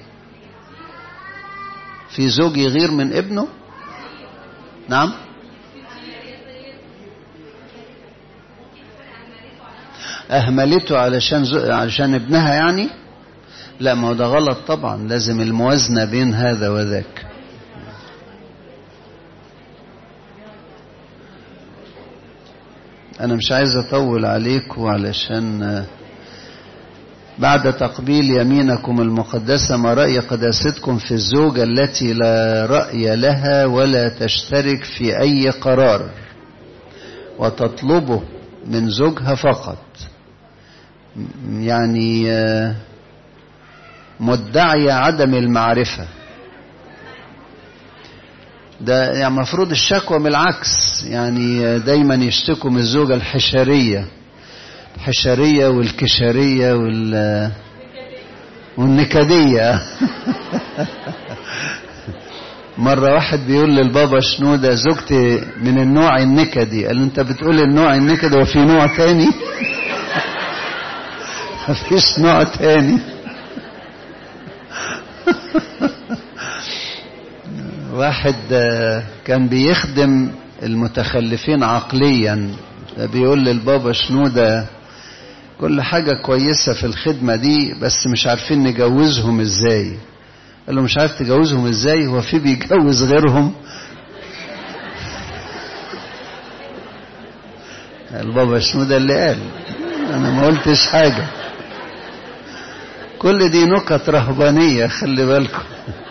في زوج يغير من ابنه نعم أهملته علشان زو... علشان ابنها يعني لا ما هو ده غلط طبعا لازم الموازنة بين هذا وذاك أنا مش عايز أطول عليكم علشان بعد تقبيل يمينكم المقدسة ما رأي قداستكم في الزوجة التي لا رأي لها ولا تشترك في أي قرار وتطلبه من زوجها فقط يعني مدعية عدم المعرفة ده يعني المفروض الشكوى من العكس يعني دايما يشتكوا من الزوجة الحشرية الحشرية والكشرية وال والنكدية مرة واحد بيقول للبابا شنودة زوجتي من النوع النكدي قال له انت بتقول النوع النكدي وفي نوع تاني مفيش نوع تاني واحد كان بيخدم المتخلفين عقليا بيقول للبابا شنودة كل حاجة كويسة في الخدمة دي بس مش عارفين نجوزهم ازاي قال له مش عارف تجوزهم ازاي هو في بيجوز غيرهم البابا شنودة اللي قال انا ما قلتش حاجة كل دي نكت رهبانية خلي بالكم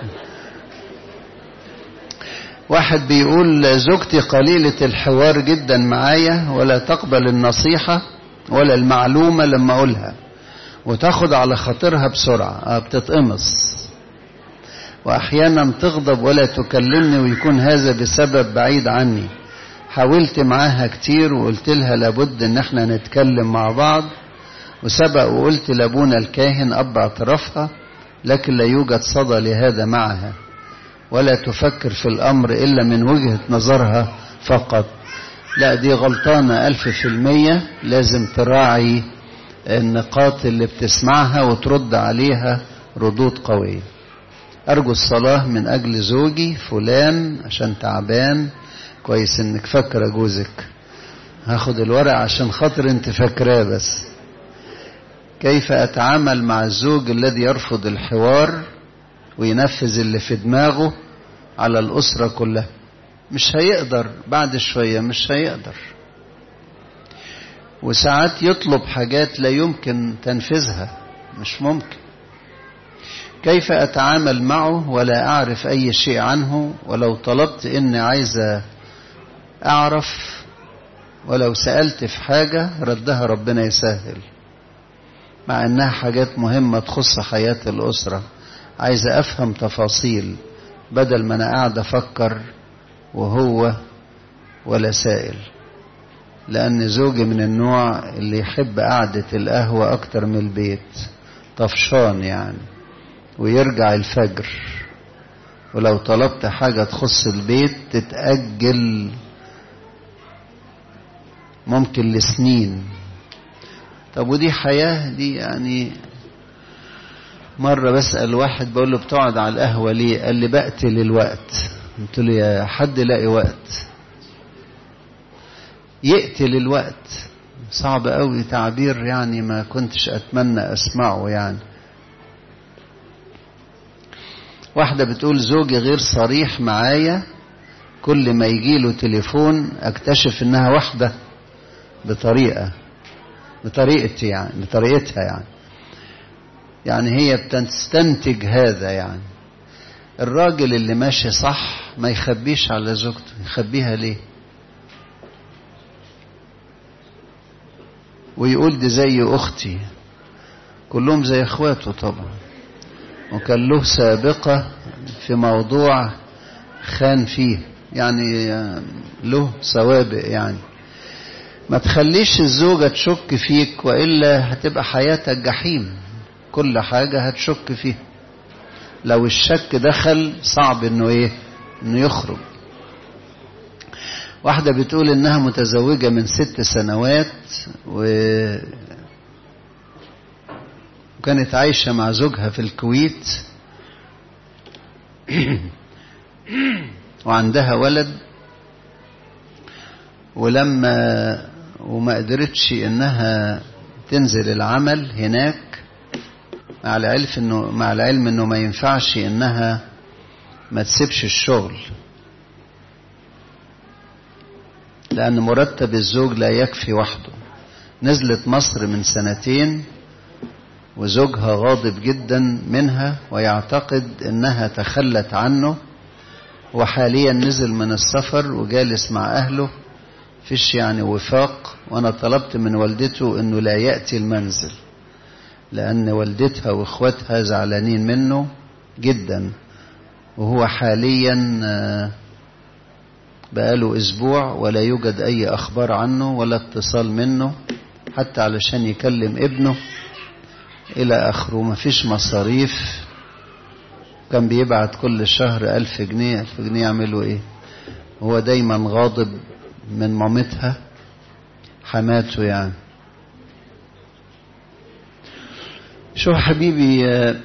واحد بيقول زوجتي قليلة الحوار جدا معايا ولا تقبل النصيحة ولا المعلومة لما أقولها وتاخد على خاطرها بسرعة بتتقمص وأحيانا تغضب ولا تكلمني ويكون هذا بسبب بعيد عني حاولت معاها كتير وقلت لها لابد ان احنا نتكلم مع بعض وسبق وقلت لابونا الكاهن اب اعترافها لكن لا يوجد صدى لهذا معها ولا تفكر في الأمر إلا من وجهة نظرها فقط لا دي غلطانة ألف في المية لازم تراعي النقاط اللي بتسمعها وترد عليها ردود قوية أرجو الصلاة من أجل زوجي فلان عشان تعبان كويس إنك فاكرة جوزك هاخد الورق عشان خاطر انت فاكراه بس كيف أتعامل مع الزوج الذي يرفض الحوار وينفذ اللي في دماغه على الأسرة كلها مش هيقدر بعد شوية مش هيقدر وساعات يطلب حاجات لا يمكن تنفيذها مش ممكن كيف أتعامل معه ولا أعرف أي شيء عنه ولو طلبت إني عايزة أعرف ولو سألت في حاجة ردها ربنا يسهل مع إنها حاجات مهمة تخص حياة الأسرة عايز افهم تفاصيل بدل ما انا قاعد افكر وهو ولا سائل لان زوجي من النوع اللي يحب قعدة القهوة اكتر من البيت طفشان يعني ويرجع الفجر ولو طلبت حاجة تخص البيت تتأجل ممكن لسنين طب ودي حياة دي يعني مرة بسأل واحد بقول له بتقعد على القهوة ليه قال لي بقتل الوقت قلت له يا حد لاقي وقت يقتل الوقت صعب قوي تعبير يعني ما كنتش أتمنى أسمعه يعني واحدة بتقول زوجي غير صريح معايا كل ما يجيله تليفون اكتشف انها واحدة بطريقة بطريقتي يعني بطريقتها يعني يعني هي بتستنتج هذا يعني الراجل اللي ماشي صح ما يخبيش على زوجته يخبيها ليه ويقول دي زي اختي كلهم زي اخواته طبعا وكان له سابقة في موضوع خان فيه يعني له سوابق يعني ما تخليش الزوجة تشك فيك وإلا هتبقى حياتك جحيم كل حاجة هتشك فيها لو الشك دخل صعب انه ايه انه يخرج واحدة بتقول انها متزوجة من ست سنوات و وكانت عايشة مع زوجها في الكويت وعندها ولد ولما وما قدرتش انها تنزل العمل هناك مع العلم انه مع العلم انه ما ينفعش انها ما تسيبش الشغل لان مرتب الزوج لا يكفي وحده نزلت مصر من سنتين وزوجها غاضب جدا منها ويعتقد انها تخلت عنه وحاليا نزل من السفر وجالس مع اهله فيش يعني وفاق وانا طلبت من والدته انه لا ياتي المنزل لان والدتها واخواتها زعلانين منه جدا وهو حاليا بقاله أسبوع ولا يوجد أي أخبار عنه ولا اتصال منه حتى علشان يكلم ابنه إلى آخره مفيش مصاريف كان بيبعت كل شهر ألف جنيه ألف جنيه يعملوا إيه هو دايما غاضب من مامتها حماته يعني شو حبيبي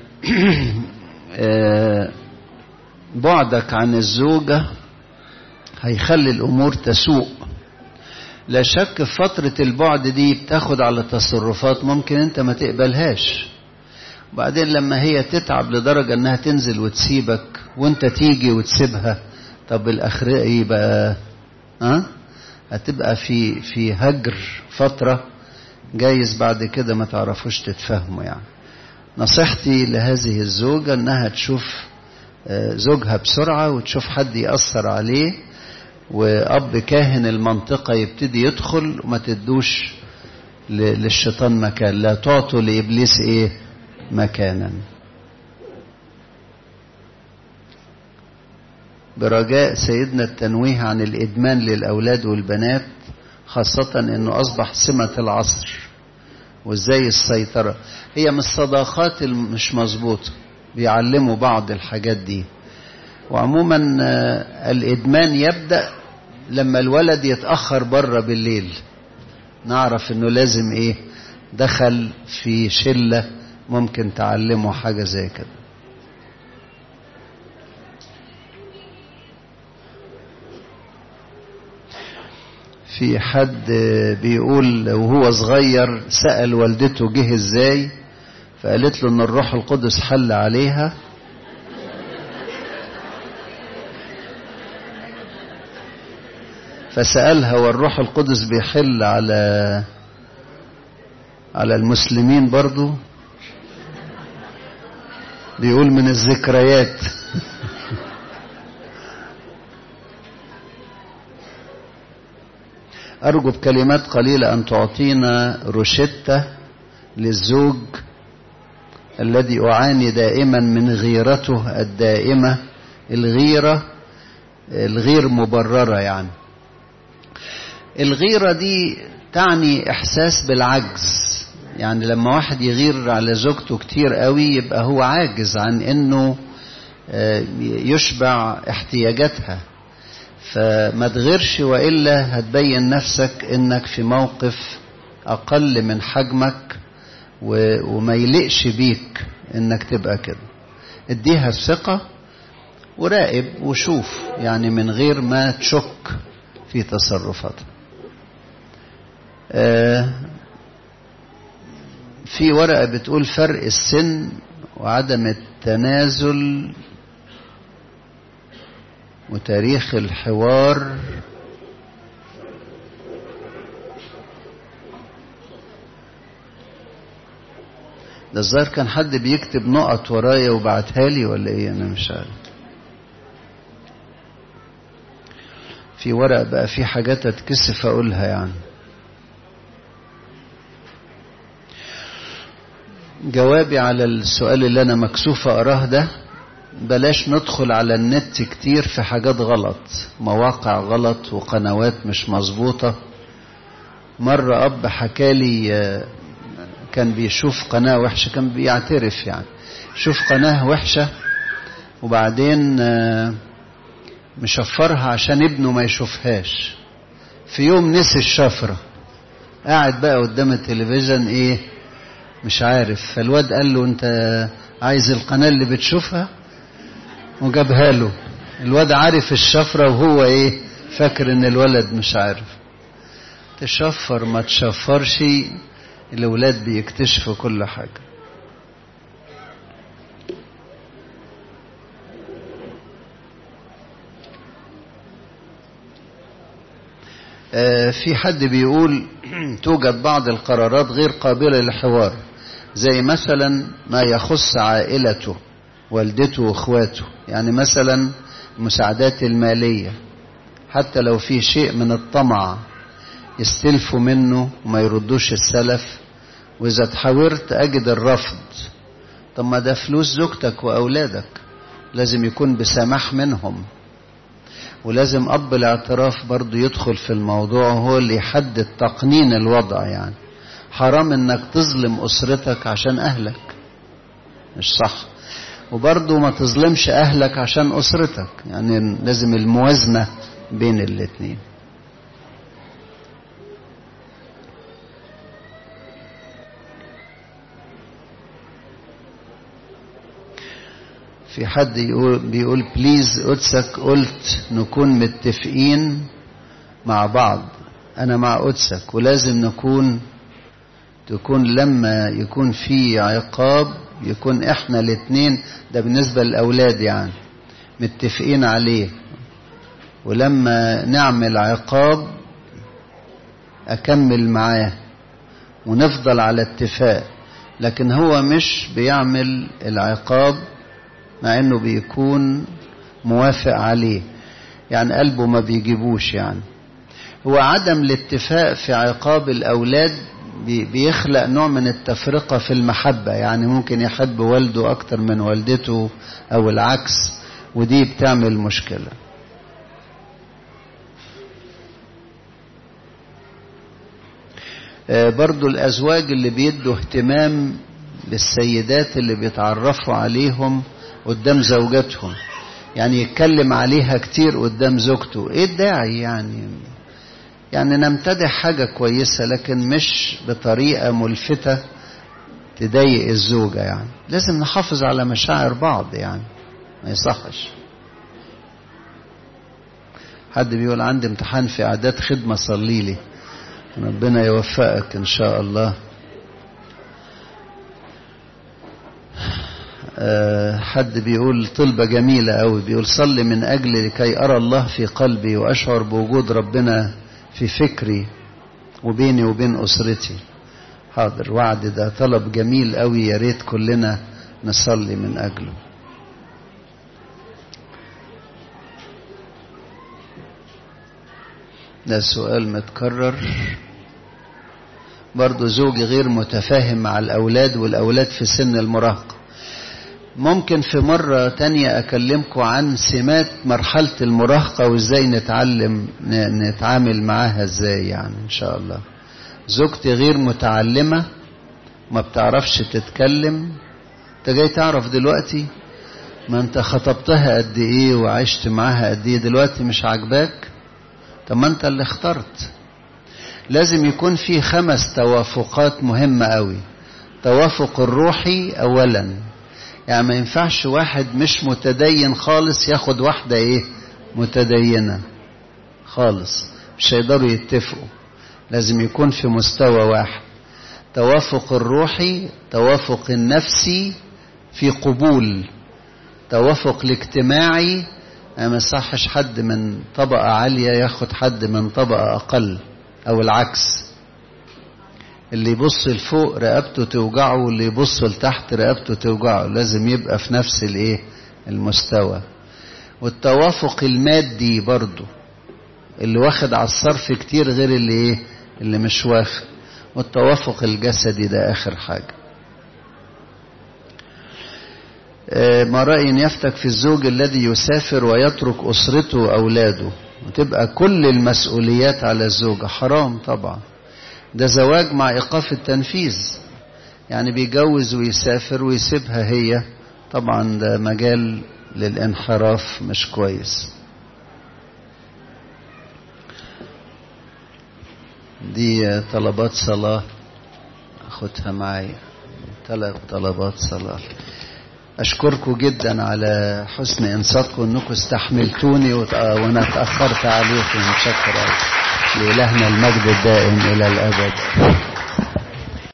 بعدك عن الزوجة هيخلي الأمور تسوء لا شك في فترة البعد دي بتاخد على تصرفات ممكن انت ما تقبلهاش وبعدين لما هي تتعب لدرجة انها تنزل وتسيبك وانت تيجي وتسيبها طب الاخرة ايه بقى ها هتبقى في في هجر فترة جايز بعد كده ما تعرفوش تتفاهموا يعني نصيحتي لهذه الزوجة انها تشوف زوجها بسرعة وتشوف حد يأثر عليه وأب كاهن المنطقة يبتدي يدخل وما تدوش للشيطان مكان لا تعطوا لإبليس إيه مكانا برجاء سيدنا التنويه عن الإدمان للأولاد والبنات خاصة أنه أصبح سمة العصر وإزاي السيطرة هي من الصداقات مش مظبوطة بيعلموا بعض الحاجات دي وعموما الإدمان يبدأ لما الولد يتأخر بره بالليل نعرف انه لازم ايه دخل في شلة ممكن تعلمه حاجة زي كده في حد بيقول وهو صغير سأل والدته جه ازاي فقالت له ان الروح القدس حل عليها فسألها والروح القدس بيحل على على المسلمين برضو بيقول من الذكريات أرجو بكلمات قليلة أن تعطينا روشتة للزوج الذي أعاني دائما من غيرته الدائمة الغيرة الغير مبررة يعني الغيرة دي تعني إحساس بالعجز يعني لما واحد يغير على زوجته كتير قوي يبقى هو عاجز عن إنه يشبع احتياجاتها فما تغيرش وإلا هتبين نفسك إنك في موقف أقل من حجمك وما يلقش بيك إنك تبقى كده اديها الثقة وراقب وشوف يعني من غير ما تشك في تصرفاتها آه في ورقة بتقول فرق السن وعدم التنازل وتاريخ الحوار ده الظاهر كان حد بيكتب نقط ورايا وبعتها لي ولا ايه انا مش عارف في ورق بقى في حاجات اتكسف اقولها يعني جوابي على السؤال اللي انا مكسوف اقراه ده بلاش ندخل على النت كتير في حاجات غلط مواقع غلط وقنوات مش مظبوطة مرة أب حكالي كان بيشوف قناة وحشة كان بيعترف يعني شوف قناة وحشة وبعدين مشفرها عشان ابنه ما يشوفهاش في يوم نسي الشفرة قاعد بقى قدام التلفزيون ايه مش عارف فالواد قال له انت عايز القناة اللي بتشوفها وجابها له الواد عارف الشفرة وهو ايه فاكر ان الولد مش عارف تشفر ما تشفرش الولاد بيكتشفوا كل حاجة آه في حد بيقول توجد بعض القرارات غير قابلة للحوار زي مثلا ما يخص عائلته والدته واخواته يعني مثلا المساعدات المالية حتى لو في شيء من الطمع يستلفوا منه وما يردوش السلف وإذا تحاورت أجد الرفض طب ما ده فلوس زوجتك وأولادك لازم يكون بسماح منهم ولازم أب الاعتراف برضو يدخل في الموضوع هو اللي يحدد تقنين الوضع يعني حرام انك تظلم أسرتك عشان أهلك مش صح وبرضو ما تظلمش أهلك عشان أسرتك يعني لازم الموازنة بين الاتنين في حد يقول بيقول بليز قدسك قلت نكون متفقين مع بعض انا مع قدسك ولازم نكون تكون لما يكون في عقاب يكون احنا الاتنين ده بالنسبة للاولاد يعني متفقين عليه ولما نعمل عقاب اكمل معاه ونفضل على اتفاق لكن هو مش بيعمل العقاب مع انه بيكون موافق عليه يعني قلبه ما بيجيبوش يعني هو عدم الاتفاق في عقاب الاولاد بيخلق نوع من التفرقة في المحبة يعني ممكن يحب والده اكتر من والدته او العكس ودي بتعمل مشكلة برضو الازواج اللي بيدوا اهتمام للسيدات اللي بيتعرفوا عليهم قدام زوجاتهم يعني يتكلم عليها كتير قدام زوجته ايه الداعي يعني يعني نمتدح حاجة كويسة لكن مش بطريقة ملفتة تضايق الزوجة يعني لازم نحافظ على مشاعر بعض يعني ما يصحش حد بيقول عندي امتحان في اعداد خدمة صلي لي ربنا يوفقك ان شاء الله حد بيقول طلبة جميلة أوي بيقول صلي من أجل لكي أرى الله في قلبي وأشعر بوجود ربنا في فكري وبيني وبين أسرتي حاضر وعد ده طلب جميل أوي يا ريت كلنا نصلي من أجله ده سؤال متكرر برضو زوجي غير متفاهم مع الأولاد والأولاد في سن المراهقة ممكن في مرة تانية أكلمكم عن سمات مرحلة المراهقة وإزاي نتعلم نتعامل معاها إزاي يعني إن شاء الله زوجتي غير متعلمة ما بتعرفش تتكلم انت جاي تعرف دلوقتي ما انت خطبتها قد ايه وعشت معاها قد ايه دلوقتي مش عاجباك طب ما انت اللي اخترت لازم يكون في خمس توافقات مهمة قوي توافق الروحي اولا يعني ما ينفعش واحد مش متدين خالص ياخد واحدة ايه متدينة خالص مش هيقدروا يتفقوا لازم يكون في مستوى واحد توافق الروحي توافق النفسي في قبول توافق الاجتماعي ما يصحش حد من طبقة عالية ياخد حد من طبقة أقل أو العكس اللي يبص لفوق رقبته توجعه واللي يبص لتحت رقبته توجعه لازم يبقى في نفس الايه المستوى والتوافق المادي برضو اللي واخد على الصرف كتير غير اللي ايه اللي مش واخد والتوافق الجسدي ده اخر حاجه ما رأي يفتك في الزوج الذي يسافر ويترك أسرته وأولاده وتبقى كل المسؤوليات على الزوجة حرام طبعا ده زواج مع إيقاف التنفيذ يعني بيجوز ويسافر ويسيبها هي طبعا ده مجال للانحراف مش كويس دي طلبات صلاة أخدها معايا ثلاث طلبات صلاة أشكركم جدا على حسن إنصاتكم أنكم استحملتوني وأنا اتأخرت عليكم متشكر لإلهنا المجد الدائم إلى الأبد